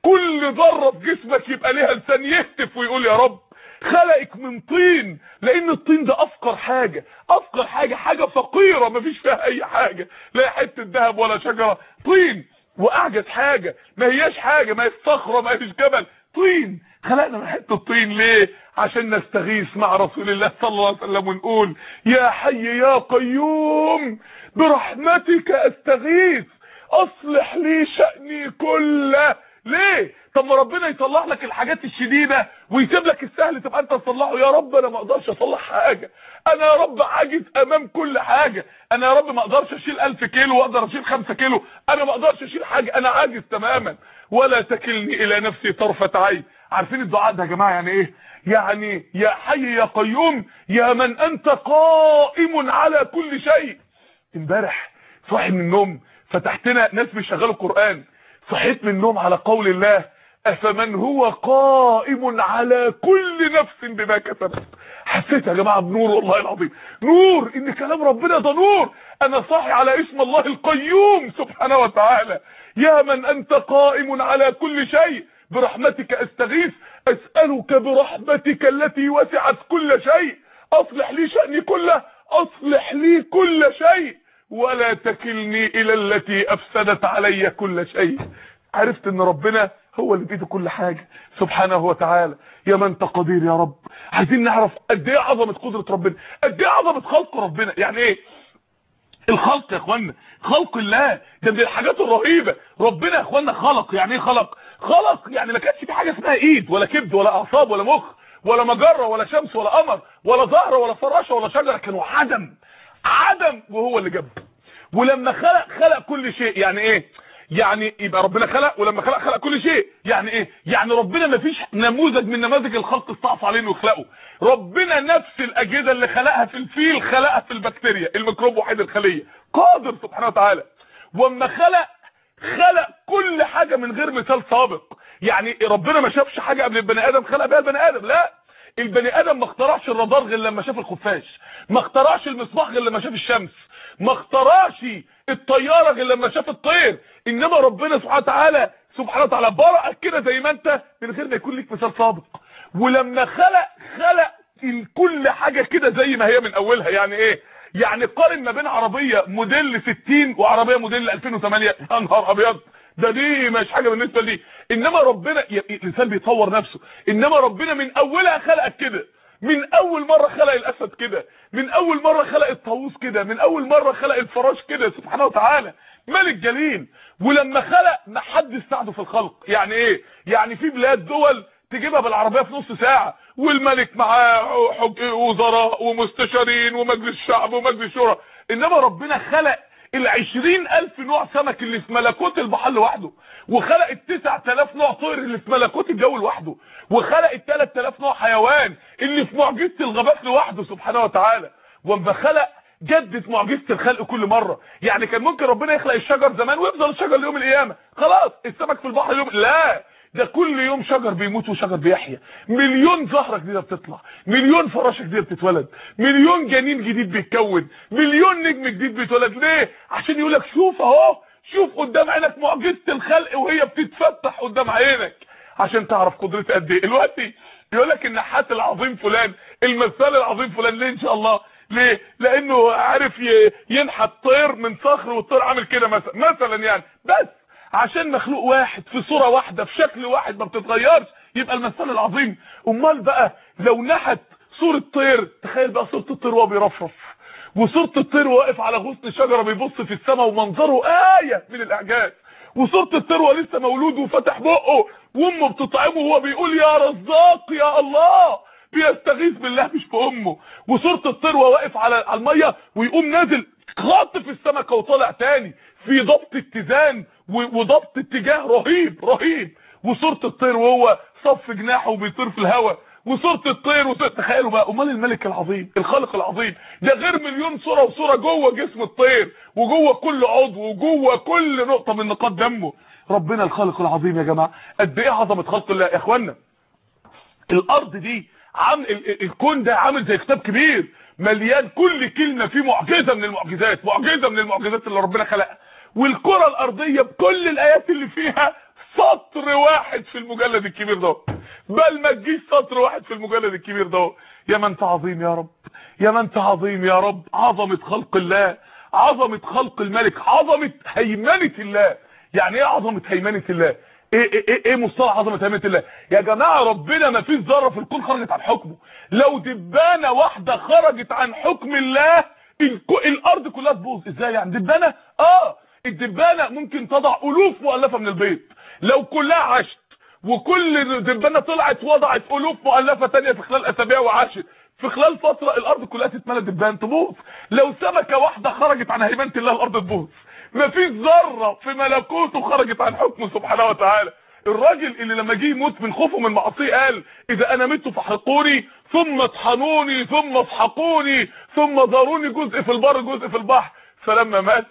A: كل ذره في جسمك يبقى ليها لسان يهتف ويقول يا رب خلقك من طين لان الطين ده افقر حاجه افقر حاجه حاجه فقيره مفيش فيها اي حاجه لا حته ذهب ولا شجره طين واعجز حاجه ما هياش حاجه ما هيش صخره ما هيش جبل طين خلقنا من حته الطين ليه عشان نستغيث مع رسول الله صلى الله عليه وسلم ونقول يا حي يا قيوم برحمتك استغيث اصلح لي شأني كله ليه طب ما ربنا يصلح لك الحاجات الشديده ويسيب لك السهل تبقى انت تصلحه يا رب انا ما اقدرش اصلح حاجه انا يا رب عاجز امام كل حاجه انا يا رب ما اقدرش اشيل 1000 كيلو واقدر اشيل 5 كيلو انا ما اقدرش اشيل حاجه انا عاجز تماما ولا تكلني الى نفسي طرفه عين عارفين الدعاء ده يا جماعه يعني ايه يعني يا حي يا قيوم يا من انت قائم على كل شيء امبارح صاحي من النوم فتحتنا ناس بيشغلوا القران صحيت من النوم على قول الله افمن هو قائم على كل نفس بما كسبت حسيت يا جماعه بنور والله العظيم نور ان كلام ربنا ده نور انا صاحي على اسم الله القيوم سبحانه وتعالى يا من انت قائم على كل شيء برحمتك استغيث اسالك برحمتك التي وسعت كل شيء اصلح لي شاني كله اصلح لي كل شيء ولا تكلني الى التي افسدت علي كل شيء عرفت ان ربنا هو اللي بيده كل حاجة سبحانه وتعالى يا من تقدير يا رب عايزين نعرف قد ايه عظمة قدرة ربنا قد ايه عظمة خلق ربنا يعني ايه الخلق يا اخوانا خلق الله ده من الحاجات الرهيبة ربنا يا اخوانا خلق يعني ايه خلق خلق يعني ما كانش في حاجة اسمها ايد ولا كبد ولا اعصاب ولا مخ ولا مجرة ولا شمس ولا قمر ولا زهرة ولا فراشة ولا شجرة كانوا عدم عدم وهو اللي جاب ولما خلق خلق كل شيء يعني ايه يعني يبقى ربنا خلق ولما خلق خلق كل شيء يعني ايه يعني ربنا ما فيش نموذج من نماذج الخلق استعصى عليه انه يخلقه ربنا نفس الاجهزه اللي خلقها في الفيل خلقها في البكتيريا الميكروب وحيد الخليه قادر سبحانه وتعالى واما خلق خلق كل حاجه من غير مثال سابق يعني ربنا ما شافش حاجه قبل البني ادم خلق بيها البني ادم لا البني ادم ما اخترعش الرادار غير لما شاف الخفاش ما اخترعش المصباح غير لما شاف الشمس ما اخترعش الطياره غير لما شاف الطير انما ربنا سبحانه وتعالى سبحانه وتعالى برأك كده زي ما انت من غير ما يكون لك مثال سابق ولما خلق خلق كل حاجه كده زي ما هي من اولها يعني ايه يعني قارن ما بين عربيه موديل 60 وعربيه موديل 2008 يا نهار ابيض ده دي مش حاجه بالنسبه لي انما ربنا الانسان بيطور نفسه انما ربنا من اولها خلقك كده من اول مره خلق الاسد كده من اول مره خلق الطاووس كده من اول مره خلق الفراش كده سبحانه وتعالى ملك جليل ولما خلق ما حد ساعده في الخلق يعني ايه يعني في بلاد دول تجيبها بالعربيه في نص ساعه والملك معاه حج- وزراء ومستشارين ومجلس شعب ومجلس شورى انما ربنا خلق العشرين الف نوع سمك اللي في ملكوت البحر لوحده وخلق التسع تلاف نوع طير اللي في ملكوت الجو لوحده وخلق التلات تلاف نوع حيوان اللي في معجزة الغابات لوحده سبحانه وتعالى وما خلق جدت معجزة الخلق كل مرة يعني كان ممكن ربنا يخلق الشجر زمان ويفضل الشجر ليوم القيامة خلاص السمك في البحر اليوم لا ده كل يوم شجر بيموت وشجر بيحيا مليون زهرة جديدة بتطلع مليون فراشة جديدة بتتولد مليون جنين جديد بيتكون مليون نجم جديد بيتولد ليه عشان يقولك شوف اهو شوف قدام عينك معجزة الخلق وهي بتتفتح قدام عينك عشان تعرف قدرتها قد ايه دلوقتي يقول لك النحات العظيم فلان المثال العظيم فلان ليه ان شاء الله ليه لانه عارف ي- ينحت طير من صخر والطير عامل كده مثلا مثلا يعني بس عشان مخلوق واحد في صورة واحدة في شكل واحد ما بتتغيرش يبقى المثال العظيم امال بقى لو نحت صورة طير تخيل بقى صورة الطير وهو بيرفرف وصورة الطير واقف على غصن شجرة بيبص في السماء ومنظره آية من الإعجاز وصورة الطير وهو لسه مولود وفتح بقه وامه بتطعمه وهو بيقول يا رزاق يا الله بيستغيث بالله مش بامه وصورة الطير وهو واقف على على الميه ويقوم نازل خاطف السمكه وطالع تاني في ضبط اتزان و- وضبط اتجاه رهيب رهيب وصورة الطير وهو صف جناحه وبيطير في الهواء وصورة الطير وصورة تخيلوا بقى امال الملك العظيم الخالق العظيم ده غير مليون صورة وصورة جوه جسم الطير وجوه كل عضو وجوه كل نقطة من نقاط دمه ربنا الخالق العظيم يا جماعة قد ايه عظمة خلق الله يا اخوانا الارض دي عم ال- ال- الكون ده عامل زي كتاب كبير مليان كل كلمه فيه معجزه من المعجزات معجزه من المعجزات اللي ربنا خلقها والكره الارضيه بكل الايات اللي فيها سطر واحد في المجلد الكبير ده بل ما تجيش سطر واحد في المجلد الكبير ده يا من انت عظيم يا رب يا من انت عظيم يا رب عظمه خلق الله عظمه خلق الملك عظمه هيمنه الله يعني ايه عظمه هيمنه الله ايه ايه ايه, إيه مصطلح عظمه هيمنه الله يا جماعه ربنا ما فيش ذره في الكون خرجت عن حكمه لو دبانه واحده خرجت عن حكم الله الكو- الارض كلها تبوظ ازاي يعني دبانه اه الدبانه ممكن تضع الوف مؤلفه من البيض لو كلها عاشت وكل دبانه طلعت وضعت الوف مؤلفه تانية في خلال اسابيع وعاشت في خلال فتره الارض كلها تتملى دبان تبوظ لو سمكه واحده خرجت عن هيمنه الله الارض تبوظ مفيش ذره في ملكوته خرجت عن حكمه سبحانه وتعالى الراجل اللي لما جه يموت من خوفه من معصيه قال اذا انا مت فاحرقوني ثم اطحنوني ثم اسحقوني ثم ضروني جزء في البر جزء في البحر فلما مات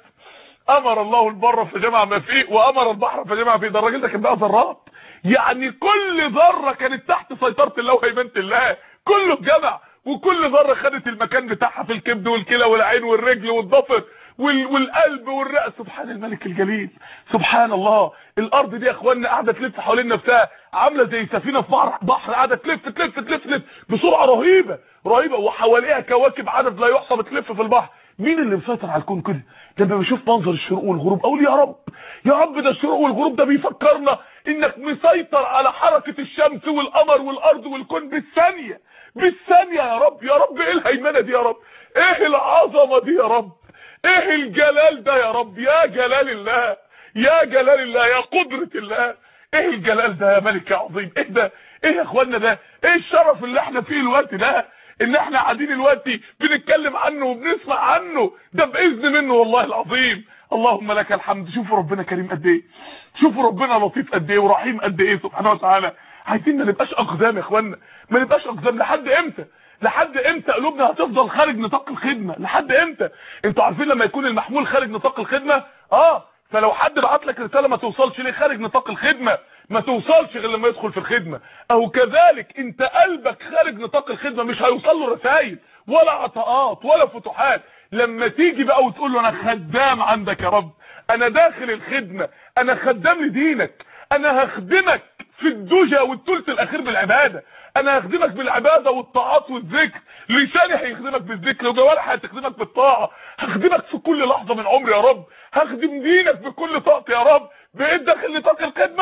A: امر الله البر فجمع ما فيه وامر البحر فجمع فيه ده الراجل ده كان بقى ذرات يعني كل ذره كانت تحت سيطره الله وهيمنه الله كله اتجمع وكل ذره خدت المكان بتاعها في الكبد والكلى والعين والرجل والضفر وال- والقلب والرأس سبحان الملك الجليل سبحان الله الارض دي يا اخوانا قاعده تلف حوالين نفسها عامله زي سفينه في بحر بحر قاعده تلف تلف تلف تلف بسرعه رهيبه رهيبه وحواليها كواكب عدد لا يحصى بتلف في البحر مين اللي مسيطر على الكون كده لما بشوف منظر الشروق والغروب اقول يا رب يا رب ده الشروق والغروب ده بيفكرنا انك مسيطر على حركه الشمس والقمر والارض والكون بالثانيه بالثانيه يا رب يا رب ايه الهيمنه دي يا رب ايه العظمه دي يا رب ايه الجلال ده يا رب يا جلال الله يا جلال الله يا قدرة الله ايه الجلال ده يا ملك يا عظيم ايه ده ايه يا اخوانا ده ايه الشرف اللي احنا فيه الوقت ده ان احنا قاعدين دلوقتي بنتكلم عنه وبنسمع عنه ده باذن منه والله العظيم اللهم لك الحمد شوفوا ربنا كريم قد ايه شوفوا ربنا لطيف قد ايه ورحيم قد ايه سبحانه وتعالى عايزين ما نبقاش اقدام يا اخوانا ما نبقاش اقدام لحد امتى لحد امتى قلوبنا هتفضل خارج نطاق الخدمه لحد امتى انتوا عارفين لما يكون المحمول خارج نطاق الخدمه اه فلو حد بعت لك رساله ما توصلش ليه خارج نطاق الخدمه ما توصلش غير لما يدخل في الخدمه او كذلك انت قلبك خارج نطاق الخدمه مش هيوصل له رسائل ولا عطاءات ولا فتوحات لما تيجي بقى وتقول له انا خدام عندك يا رب انا داخل الخدمه انا خدام لدينك انا هخدمك في الدجى والثلث الاخير بالعباده انا هخدمك بالعباده والطاعات والذكر لساني هيخدمك بالذكر وجوارحي هتخدمك بالطاعه هخدمك في كل لحظه من عمري يا رب هخدم دينك بكل طاقتي يا رب بقيت داخل نطاق الخدمه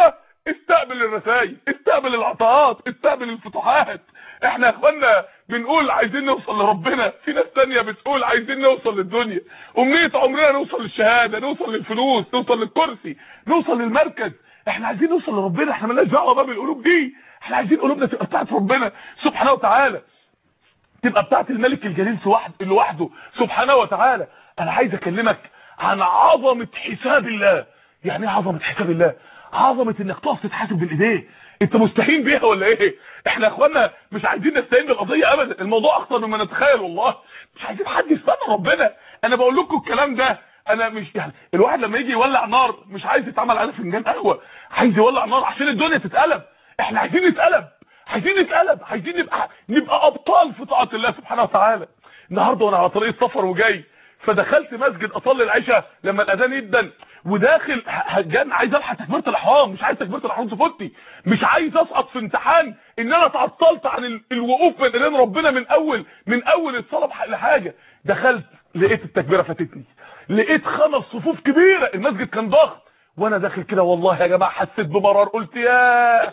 A: استقبل الرسائل استقبل العطاءات استقبل الفتوحات احنا يا اخوانا بنقول عايزين نوصل لربنا في ناس تانية بتقول عايزين نوصل للدنيا امنية عمرنا نوصل للشهادة نوصل للفلوس نوصل للكرسي نوصل للمركز احنا عايزين نوصل لربنا احنا مالناش دعوه بقى بالقلوب دي احنا عايزين قلوبنا تبقى بتاعت ربنا سبحانه وتعالى تبقى بتاعت الملك الجليل لوحده لوحده سبحانه وتعالى انا عايز اكلمك عن عظمه حساب الله يعني ايه عظمه حساب الله عظمه انك تقف تتحاسب بالايديه انت مستهين بيها ولا ايه احنا يا اخوانا مش عايزين نستهين بالقضيه ابدا الموضوع اخطر مما نتخيل والله مش عايزين حد يستنى ربنا انا بقول لكم الكلام ده انا مش يعني الواحد لما يجي يولع نار مش عايز يتعمل على فنجان قهوه عايز يولع نار عشان الدنيا تتقلب احنا عايزين نتقلب عايزين نتقلب عايزين نبقى نبقى ابطال في طاعه الله سبحانه وتعالى النهارده وانا على طريق السفر وجاي فدخلت مسجد اصلي العشاء لما الاذان يدن وداخل هجان عايز الحق تكبيره الاحرام مش عايز تكبيره الاحرام تفوتني مش عايز اسقط في امتحان ان انا اتعطلت عن ال- الوقوف بين ايدين ربنا من اول من اول الصلاه لحاجه دخلت لقيت التكبيره فاتتني لقيت خمس صفوف كبيره المسجد كان ضخم وانا داخل كده والله يا جماعه حسيت بمرار قلت يا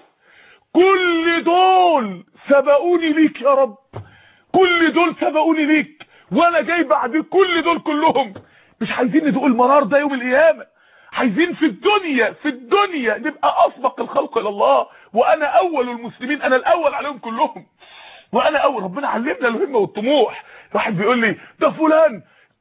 A: كل دول سبقوني ليك يا رب كل دول سبقوني ليك وانا جاي بعد كل دول كلهم مش عايزين ندوق المرار ده يوم القيامه عايزين في الدنيا في الدنيا نبقى اسبق الخلق الى الله وانا اول المسلمين انا الاول عليهم كلهم وانا اول ربنا علمنا الهمه والطموح واحد بيقول لي ده فلان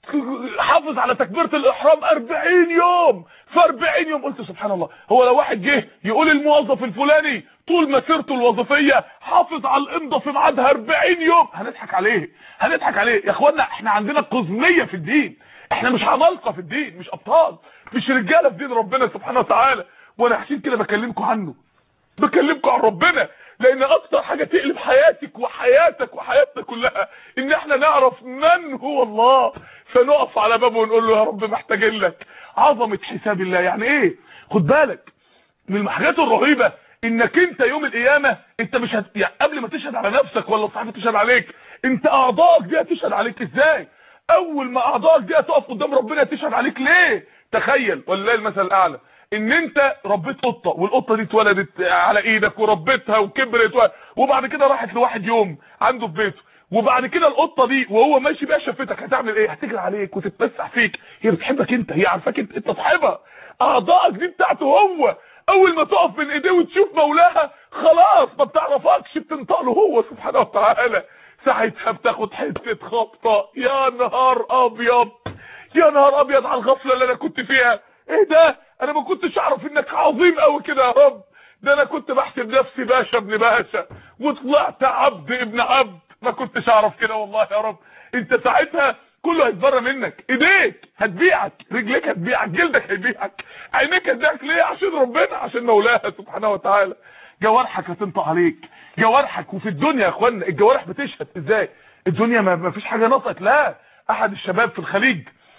A: حافظ على تكبيره الاحرام 40 يوم في 40 يوم قلت سبحان الله هو لو واحد جه يقول الموظف الفلاني طول مسيرته الوظيفيه حافظ على الامضه في ميعادها 40 يوم هنضحك عليه هنضحك عليه يا اخوانا احنا عندنا قزميه في الدين احنا مش عمالقه في الدين مش ابطال مش رجاله في دين ربنا سبحانه وتعالى وانا عشان كده بكلمكم عنه بكلمكم عن ربنا لان اكتر حاجه تقلب حياتك وحياتك وحياتنا كلها ان احنا نعرف من هو الله فنقف على بابه ونقول له يا رب محتاجين لك عظمه حساب الله يعني ايه خد بالك من الحاجات الرهيبه انك انت يوم القيامه انت مش هت... يعني قبل ما تشهد على نفسك ولا الصحيفه تشهد عليك انت اعضائك دي هتشهد عليك ازاي اول ما اعضائك دي هتقف قدام ربنا تشهد عليك ليه تخيل والله المثل الاعلى ان انت ربيت قطه والقطه دي اتولدت على ايدك وربيتها وكبرت و... وبعد كده راحت لواحد يوم عنده في بيته وبعد كده القطه دي وهو ماشي بيها شفتك هتعمل ايه هتجري عليك وتتمسح فيك هي بتحبك انت هي عارفاك انت انت صاحبها اعضائك دي بتاعته هو اول ما تقف من ايديه وتشوف مولاها خلاص ما بتعرفكش بتنطق له هو سبحانه وتعالى ساعتها بتاخد حته خبطه يا نهار ابيض يا نهار ابيض على الغفله اللي انا كنت فيها ايه ده انا ما كنتش اعرف انك عظيم قوي كده يا رب ده انا كنت بحسب نفسي باشا ابن باشا وطلعت عبد ابن عبد ما كنتش اعرف كده والله يا رب انت ساعتها كله هيتبرى منك ايديك هتبيعك رجليك هتبيعك جلدك هيبيعك عينيك هتبيعك ليه عشان ربنا عشان مولاها سبحانه وتعالى جوارحك هتنطق عليك جوارحك وفي الدنيا يا اخوانا الجوارح بتشهد ازاي الدنيا ما ما فيش حاجه نطقت لا احد الشباب في الخليج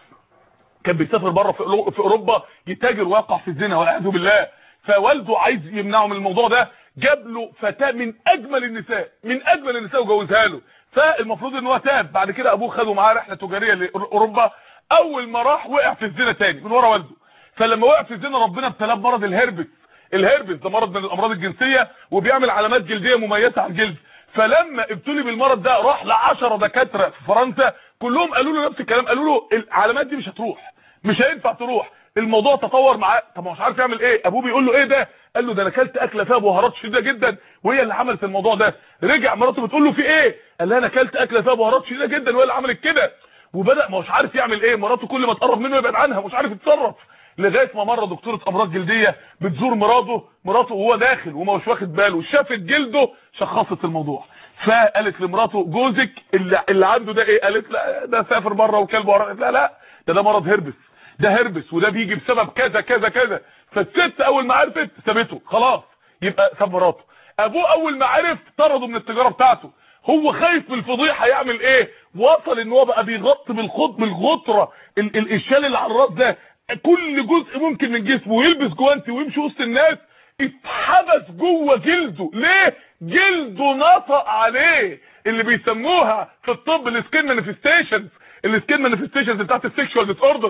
A: كان بيسافر بره في أورو- في اوروبا يتاجر ويقع في الزنا والعياذ بالله فوالده عايز يمنعه من الموضوع ده جاب له فتاه من اجمل النساء من اجمل النساء وجوزها له فالمفروض ان هو تاب بعد كده ابوه خده معاه رحله تجاريه لاوروبا اول ما راح وقع في الزنا تاني من ورا والده فلما وقع في الزنا ربنا ابتلاه بمرض الهربس الهربس ده مرض من الامراض الجنسيه وبيعمل علامات جلديه مميزه على الجلد فلما ابتلي بالمرض ده راح ل 10 دكاتره في فرنسا كلهم قالوا له نفس الكلام قالوا له العلامات دي مش هتروح مش هينفع تروح الموضوع تطور معاه طب ما هو مش عارف يعمل ايه ابوه بيقول له ايه ده قال له ده انا اكلت اكله فيها بهارات شديده جدا وهي اللي عملت الموضوع ده رجع مراته بتقول له في ايه قال لها انا اكلت اكله فيها بهارات شديده جدا وهي اللي عملت كده وبدا ما هوش عارف يعمل ايه مراته كل ما تقرب منه يبعد عنها مش عارف يتصرف لغايه ما مره دكتوره امراض جلديه بتزور مراته مراته وهو داخل وما هوش واخد باله شافت جلده شخصت الموضوع فقالت لمراته جوزك اللي, اللي عنده ده ايه قالت لا ده سافر بره وكلب ورا قالت لا لا ده ده مرض هربس ده هربس وده بيجي بسبب كذا كذا كذا فالست اول ما عرفت سابته خلاص يبقى ساب مراته ابوه اول ما عرف طرده من التجاره بتاعته هو خايف من الفضيحه هيعمل ايه وصل ان هو بقى بيغطي بالخط بالغطره ال ال الشال اللي على الراس ده كل جزء ممكن من جسمه ويلبس جوانتي ويمشي وسط الناس اتحبس جوه جلده ليه جلده نطق عليه اللي بيسموها في الطب السكين مانيفستيشنز السكين مانيفستيشنز بتاعت السكشوال ديس اوردر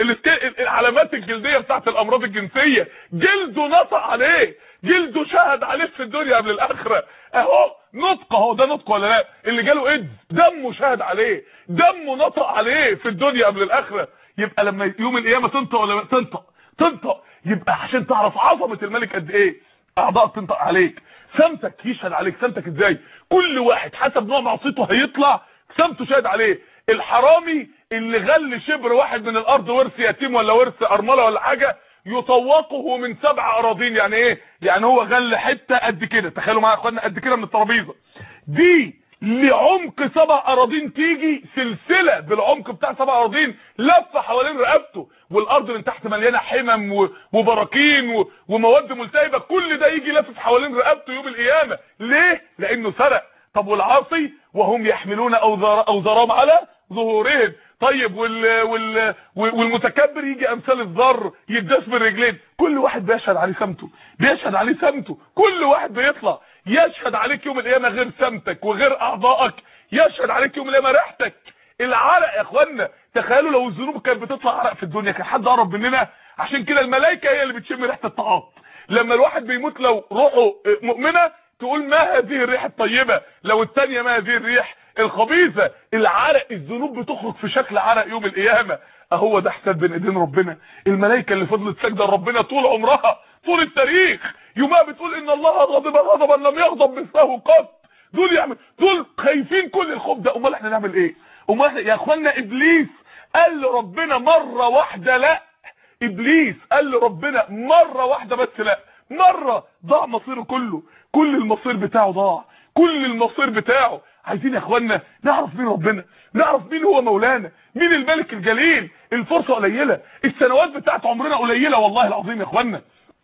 A: العلامات الجلديه بتاعت الامراض الجنسيه جلده نطق عليه جلده شهد عليه في الدنيا قبل الاخره اهو نطق اهو ده نطق ولا لا اللي جاله ايدز دمه شهد عليه دمه نطق عليه في الدنيا قبل الاخره يبقى لما يوم القيامه تنطق ولا تنطق تنطق يبقى عشان تعرف عظمه الملك قد ايه اعضائك تنطق عليك سمتك يشهد عليك سمتك ازاي كل واحد حسب نوع معصيته هيطلع سمته شاهد عليه الحرامي اللي غل شبر واحد من الارض ورث يتيم ولا ورث ارمله ولا حاجه يطوقه من سبع اراضين يعني ايه يعني هو غل حته قد كده تخيلوا معايا يا اخوانا قد كده من الترابيزه دي لعمق سبع اراضين تيجي سلسله بالعمق بتاع سبع اراضين لفه حوالين رقبته والارض من تحت مليانه حمم وبراكين ومواد ملتهبه كل ده يجي لافف حوالين رقبته يوم القيامه ليه لانه سرق طب والعاصي وهم يحملون اوزار اوزارهم على ظهورهم طيب وال وال والمتكبر يجي امثال الذر يداس بالرجلين كل واحد بيشهد عليه سمته بيشهد عليه سمته كل واحد بيطلع يشهد عليك يوم القيامه غير سمتك وغير اعضائك يشهد عليك يوم القيامه ريحتك العرق يا اخوانا تخيلوا لو الذنوب كانت بتطلع عرق في الدنيا كان حد قرب مننا عشان كده الملائكه هي اللي بتشم ريحه الطعام لما الواحد بيموت لو روحه مؤمنه تقول ما هذه الريحه الطيبه لو الثانيه ما هذه الريح الخبيثه العرق الذنوب بتخرج في شكل عرق يوم القيامه اهو ده حساب بين ايدين ربنا الملائكه اللي فضلت ساجده لربنا طول عمرها طول التاريخ يومها بتقول ان الله غضب غضبا لم يغضب مثله قط دول يعمل دول خايفين كل الخوف ده امال احنا نعمل ايه امال احنا يا اخوانا ابليس قال لربنا مره واحده لا ابليس قال لربنا مره واحده بس لا مره ضاع مصيره كله كل المصير بتاعه ضاع كل المصير بتاعه عايزين يا اخوانا نعرف مين ربنا نعرف مين هو مولانا مين الملك الجليل الفرصه قليله السنوات بتاعت عمرنا قليله والله العظيم يا اخوانا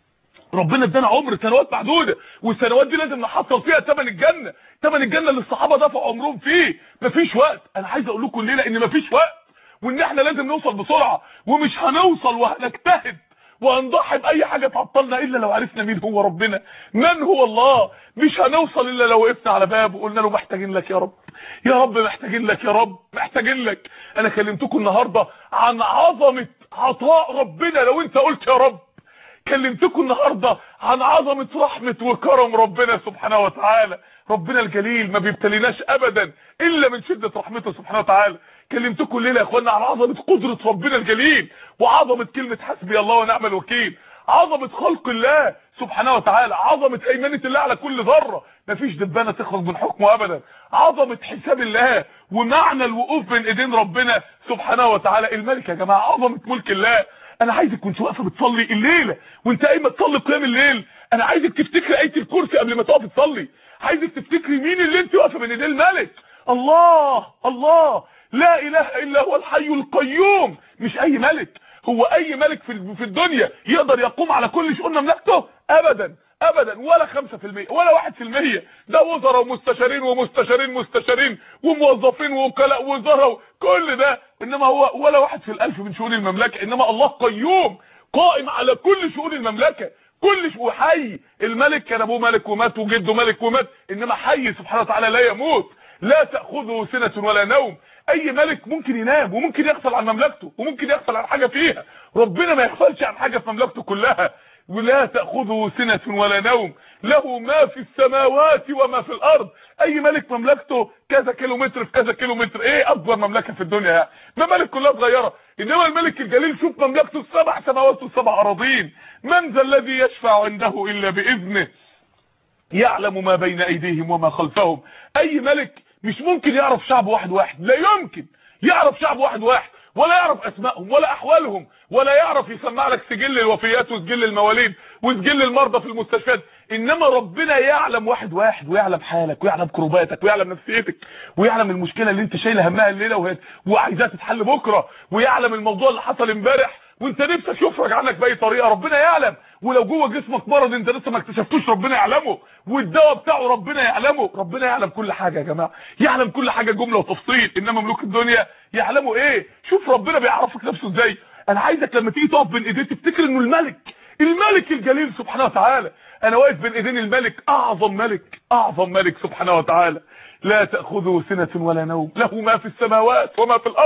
A: ربنا ادانا عمر سنوات محدوده والسنوات دي لازم نحصل فيها ثمن الجنه ثمن الجنه اللي الصحابه دفعوا عمرهم فيه مفيش وقت انا عايز اقول لكم الليله ان مفيش وقت وان احنا لازم نوصل بسرعه ومش هنوصل وهنجتهد وهنضحي باي حاجه تعطلنا الا لو عرفنا مين هو ربنا من هو الله مش هنوصل الا لو وقفنا على بابه وقلنا له محتاجين لك يا رب يا رب محتاجين لك يا رب محتاجين لك انا كلمتكم النهارده عن عظمه عطاء ربنا لو انت قلت يا رب كلمتكم النهارده عن عظمه رحمه وكرم ربنا سبحانه وتعالى ربنا الجليل ما بيبتليناش ابدا الا من شده رحمته سبحانه وتعالى كلمتكم الليله يا اخوانا عن عظمه قدره ربنا الجليل وعظمه كلمه حسبي الله ونعم الوكيل عظمه خلق الله سبحانه وتعالى عظمه ايمانه الله على كل ذره مفيش دبانه تخرج من حكمه ابدا عظمه حساب الله ومعنى الوقوف بين ايدين ربنا سبحانه وتعالى الملك يا جماعه عظمه ملك الله انا عايزك كنت واقفه بتصلي الليله وانت قايمه تصلي قيام الليل انا عايزك تفتكري ايه الكرسي قبل ما تقفي تصلي عايزك تفتكري مين اللي انت واقفه بين ايديه الملك الله الله لا اله الا هو الحي القيوم مش اي ملك هو اي ملك في في الدنيا يقدر يقوم على كل شؤون مملكته ابدا ابدا ولا 5% ولا 1% ده وزراء ومستشارين ومستشارين مستشارين وموظفين ووكلاء وزراء كل ده انما هو ولا واحد في الالف من شؤون المملكه انما الله قيوم قائم على كل شؤون المملكه كل شيء حي الملك كان ابوه ملك ومات وجده ملك ومات انما حي سبحانه وتعالى لا يموت لا تاخذه سنه ولا نوم اي ملك ممكن ينام وممكن يغفل عن مملكته وممكن يغفل عن حاجه فيها ربنا ما يغفلش عن حاجه في مملكته كلها ولا تاخذه سنه ولا نوم له ما في السماوات وما في الارض اي ملك مملكته كذا كيلو متر في كذا كيلو متر ايه اكبر مملكه في الدنيا يعني ممالك كلها صغيره انما الملك الجليل شوف مملكته السبع سماوات والسبع اراضين من ذا الذي يشفع عنده الا باذنه يعلم ما بين ايديهم وما خلفهم اي ملك مش ممكن يعرف شعب واحد واحد لا يمكن يعرف شعب واحد واحد ولا يعرف اسمائهم ولا احوالهم ولا يعرف يسمع لك سجل الوفيات وسجل المواليد وسجل المرضى في المستشفيات انما ربنا يعلم واحد واحد ويعلم حالك ويعلم كروباتك ويعلم نفسيتك ويعلم المشكله اللي انت شايله همها الليله وهي وعايزاها تتحل بكره ويعلم الموضوع اللي حصل امبارح وانت نفسك يفرج عنك باي طريقه ربنا يعلم ولو جوه جسمك مرض انت لسه ما اكتشفتوش ربنا يعلمه والدواء بتاعه ربنا يعلمه ربنا يعلم كل حاجه يا جماعه يعلم كل حاجه جمله وتفصيل انما ملوك الدنيا يعلموا ايه شوف ربنا بيعرفك نفسه ازاي انا عايزك لما تيجي تقف بين ايديه تفتكر انه الملك الملك الجليل سبحانه وتعالى انا واقف بين ايدين الملك اعظم ملك اعظم ملك سبحانه وتعالى لا تاخذه سنه ولا نوم له ما في السماوات وما في الارض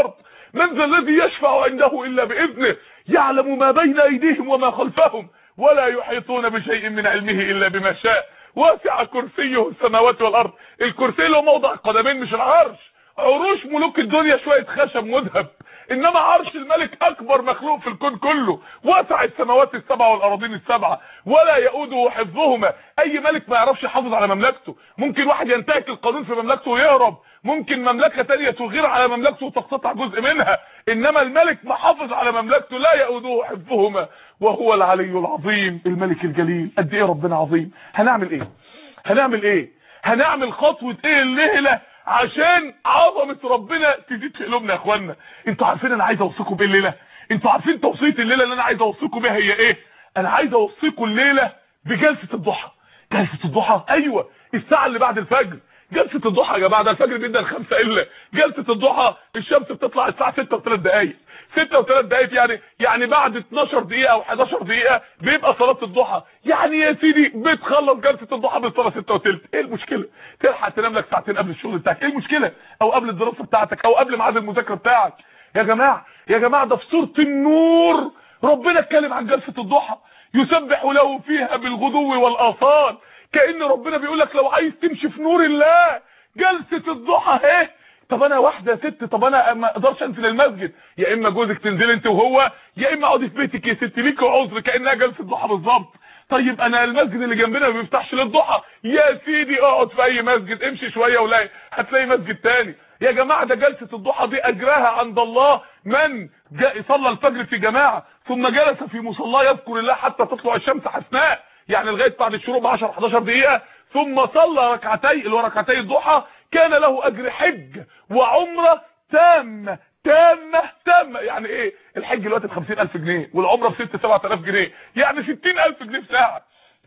A: من ذا الذي يشفع عنده الا باذنه يعلم ما بين ايديهم وما خلفهم ولا يحيطون بشيء من علمه الا بما شاء واسع كرسيه السماوات والارض الكرسي له موضع القدمين مش العرش عروش ملوك الدنيا شويه خشب مذهب انما عرش الملك اكبر مخلوق في الكون كله وسع السماوات السبع والارضين السبعه ولا يؤوده حفظهما اي ملك ما يعرفش يحافظ على مملكته ممكن واحد ينتهك القانون في مملكته ويهرب ممكن مملكه ثانيه تغير على مملكته وتقتطع جزء منها انما الملك محافظ على مملكته لا يؤوده حفظهما وهو العلي العظيم الملك الجليل قد ايه ربنا عظيم هنعمل ايه هنعمل ايه هنعمل خطوه ايه الليله عشان عظمه ربنا تزيد في قلوبنا يا اخوانا انتوا عارفين انا عايز اوصيكم بايه الليله انتوا عارفين توصيه الليله اللي انا عايز اوصيكم بيها هي ايه انا عايز اوصيكم الليله بجلسه الضحى جلسه الضحى ايوه الساعه اللي بعد الفجر جلسه الضحى يا جماعه ده الفجر بيبدا الخمسة الا جلسه الضحى الشمس بتطلع الساعه 6 و3 دقائق 6 و3 دقائق يعني يعني بعد 12 دقيقه او 11 دقيقه بيبقى صلاه الضحى يعني يا سيدي بتخلص جلسه الضحى بالصلاه 6 وثلث ايه المشكله تلحق تنام لك ساعتين قبل الشغل بتاعك ايه المشكله او قبل الدراسه بتاعتك او قبل ميعاد المذاكره بتاعك يا جماعه يا جماعه ده في سوره النور ربنا اتكلم عن جلسه الضحى يسبح له فيها بالغدو والاصال كأن ربنا بيقول لك لو عايز تمشي في نور الله جلسة الضحى اهي طب انا واحده ست طب انا ما اقدرش انزل المسجد يا اما جوزك تنزل انت وهو يا اما اقعدي في بيتك يا ست ليك عذر كانها جلسه ضحى بالظبط طيب انا المسجد اللي جنبنا ما بيفتحش للضحى يا سيدي اقعد في اي مسجد امشي شويه ولاقي هتلاقي مسجد تاني يا جماعه ده جلسه الضحى دي اجرها عند الله من جاء صلى الفجر في جماعه ثم جلس في مصلاه يذكر الله حتى تطلع الشمس حسناء يعني لغايه بعد الشروق ب 10 11 دقيقه ثم صلى ركعتي اللي هو ركعتي الضحى كان له اجر حج وعمره تامه تامه تامه يعني ايه الحج دلوقتي ب 50000 جنيه والعمره ب 6 7000 جنيه يعني 60000 جنيه في ساعه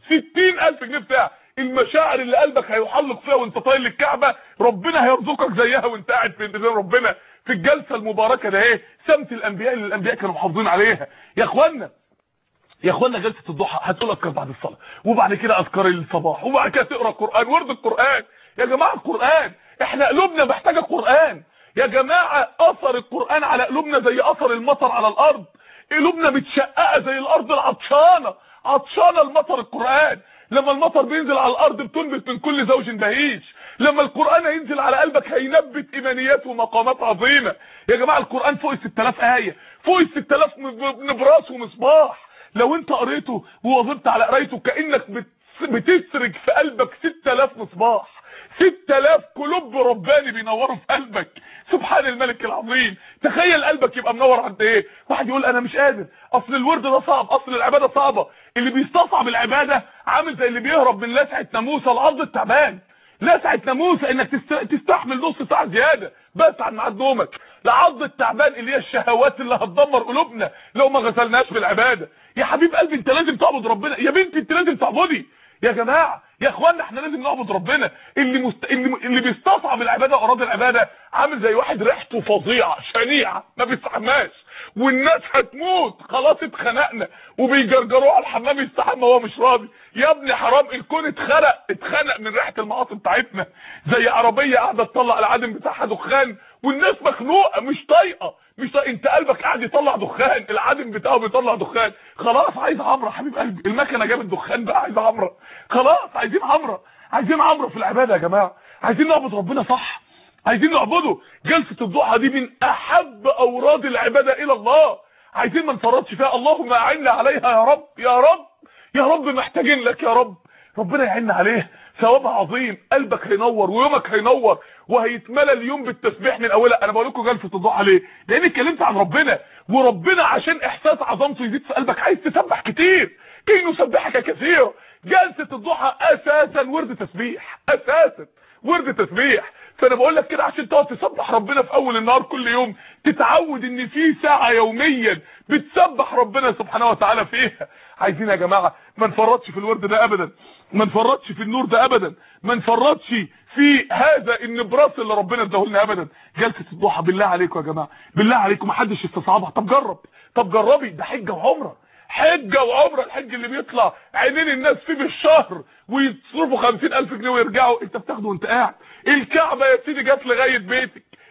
A: 60000 جنيه في ساعه المشاعر اللي قلبك هيحلق فيها وانت طاير للكعبه ربنا هيرزقك زيها وانت قاعد في انتظار ربنا في الجلسه المباركه ده ايه سمت الانبياء اللي الانبياء كانوا محافظين عليها يا اخوانا يا اخوانا جلسه الضحى هتقول اذكار بعد الصلاه وبعد كده اذكار الصباح وبعد كده تقرا قران ورد القران يا جماعه القران احنا قلوبنا محتاجه قران يا جماعه اثر القران على قلوبنا زي اثر المطر على الارض قلوبنا متشققه زي الارض العطشانه عطشانه المطر القران لما المطر بينزل على الارض بتنبت من كل زوج بهيج لما القران هينزل على قلبك هينبت ايمانيات ومقامات عظيمه يا جماعه القران فوق ال 6000 ايه فوق ال 6000 نبراس ومصباح لو انت قريته وواظبت على قرايته كانك بتسرج في قلبك 6000 مصباح 6000 قلوب رباني بينوروا في قلبك سبحان الملك العظيم تخيل قلبك يبقى منور عند ايه واحد يقول انا مش قادر اصل الورد ده صعب اصل العباده صعبه اللي بيستصعب العباده عامل زي اللي بيهرب من لسعه ناموسه الارض التعبان لسعه ناموسه انك تستحمل نص ساعه زياده بس عن ميعاد نومك لعض التعبان اللي هي الشهوات اللي هتدمر قلوبنا لو ما غسلناش بالعباده يا حبيب قلبي انت لازم تعبد ربنا يا بنتي انت لازم تعبدي يا جماعه يا اخوانا احنا لازم نعبد ربنا اللي مست... اللي, اللي بيستصعب العباده واراضي العباده عامل زي واحد ريحته فظيعه شنيعه ما بيستحماش والناس هتموت خلاص اتخنقنا وبيجرجروه على الحمام يستحمى وهو مش راضي يا ابني حرام الكون اتخرق اتخنق من ريحه المعاصي بتاعتنا زي عربيه قاعده تطلع العادم بتاعها دخان والناس مخنوقه مش طايقه مش طايقه انت قلبك قاعد يطلع دخان العادم بتاعه بيطلع دخان خلاص عايز عمره حبيب قلبي المكنه جابت دخان بقى عايز عمره خلاص عايزين عمره عايزين عمره في العباده يا جماعه عايزين نعبد ربنا صح عايزين نعبده جلسه الضحى دي من احب اوراد العباده الى الله عايزين ما نفرطش فيها اللهم اعنا عليها يا رب يا رب يا رب محتاجين لك يا رب ربنا يعيننا عليها ثواب عظيم قلبك هينور ويومك هينور وهيتملى اليوم بالتسبيح من اولها انا بقول لكم جلسه الضحى ليه لان اتكلمت عن ربنا وربنا عشان احساس عظمته يزيد في قلبك عايز تسبح كتير كي نسبحك كثيرا جلسه الضحى اساسا ورد تسبيح اساسا ورد تسبيح فانا بقول لك كده عشان تقعد تسبح ربنا في اول النهار كل يوم تتعود ان في ساعه يوميا بتسبح ربنا سبحانه وتعالى فيها عايزين يا جماعه ما نفرطش في الورد ده ابدا ما نفرطش في النور ده ابدا ما نفرطش في هذا النبراس اللي ربنا اداه لنا ابدا جلسه الضحى بالله عليكم يا جماعه بالله عليكم ما حدش يستصعبها طب جرب طب جربي ده حجه وعمره حجه وعمره الحج اللي بيطلع عينين الناس فيه بالشهر ويصرفوا 50000 جنيه ويرجعوا انت بتاخده وانت قاعد الكعبه يا سيدي جت لغايه بيتك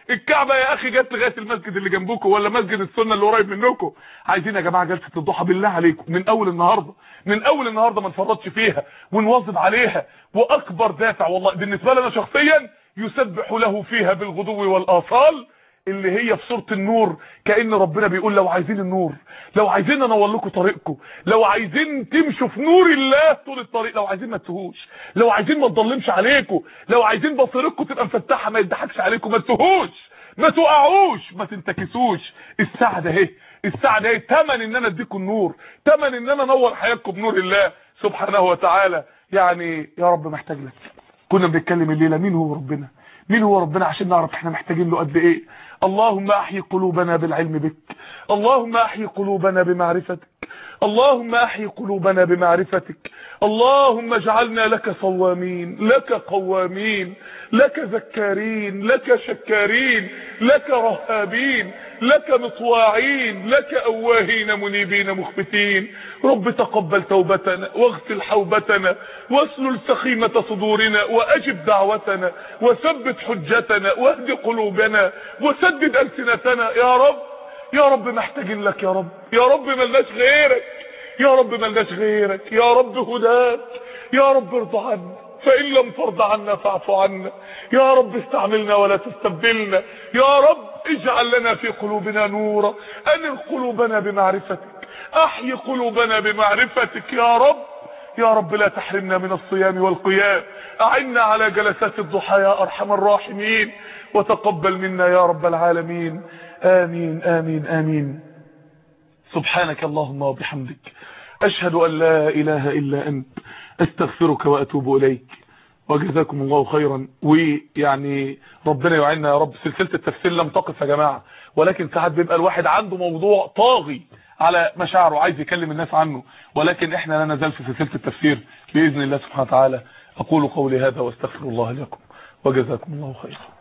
A: الكعبه يا اخي جت لغايه المسجد اللي جنبكم ولا مسجد السنه اللي قريب منكم عايزين يا جماعه جلسه الضحى بالله عليكم من اول النهارده من اول النهارده ما نفرطش فيها ونواظب عليها واكبر دافع والله بالنسبه لنا شخصيا يسبح له فيها بالغدو والاصال اللي هي في سوره النور كأن ربنا بيقول لو عايزين النور لو عايزين انور لكم طريقكم لو عايزين تمشوا في نور الله طول الطريق لو عايزين ما تتوهوش لو عايزين ما تضلمش عليكم لو عايزين بصيرتكم تبقى مفتحه ما يضحكش عليكم ما تتوهوش ما تقعوش ما تنتكسوش السعده اهي السعده اهي تمن ان انا اديكم النور تمن ان انا انور حياتكم بنور الله سبحانه وتعالى يعني يا رب محتاج لك كنا بنتكلم الليله مين هو ربنا مين هو ربنا عشان نعرف احنا محتاجين له قد ايه اللهم احيي قلوبنا بالعلم بك اللهم احيي قلوبنا بمعرفتك اللهم احيي قلوبنا بمعرفتك اللهم اجعلنا لك صوامين لك قوامين لك ذكارين لك شكارين لك رهابين لك مطواعين لك أواهين منيبين مخبتين رب تقبل توبتنا واغسل حوبتنا واسلل سخيمة صدورنا وأجب دعوتنا وثبت حجتنا واهد قلوبنا وسدد ألسنتنا يا رب يا رب محتاجين لك يا رب يا رب ملناش غيرك يا رب ملناش غيرك يا رب هداك يا رب ارضى عنا فإن لم ترضى عنا فاعف عنا يا رب استعملنا ولا تستبدلنا يا رب اجعل لنا في قلوبنا نورا انر قلوبنا بمعرفتك احي قلوبنا بمعرفتك يا رب يا رب لا تحرمنا من الصيام والقيام اعنا على جلسات الضحى يا ارحم الراحمين وتقبل منا يا رب العالمين امين امين امين سبحانك اللهم وبحمدك اشهد ان لا اله الا انت استغفرك واتوب اليك وجزاكم الله خيرا ويعني ربنا يعيننا يا رب سلسله التفسير لم تقف يا جماعه ولكن ساعات بيبقى الواحد عنده موضوع طاغي على مشاعره عايز يكلم الناس عنه ولكن احنا لا نزال في سلسله التفسير باذن الله سبحانه وتعالى اقول قولي هذا واستغفر الله لكم وجزاكم الله خيرا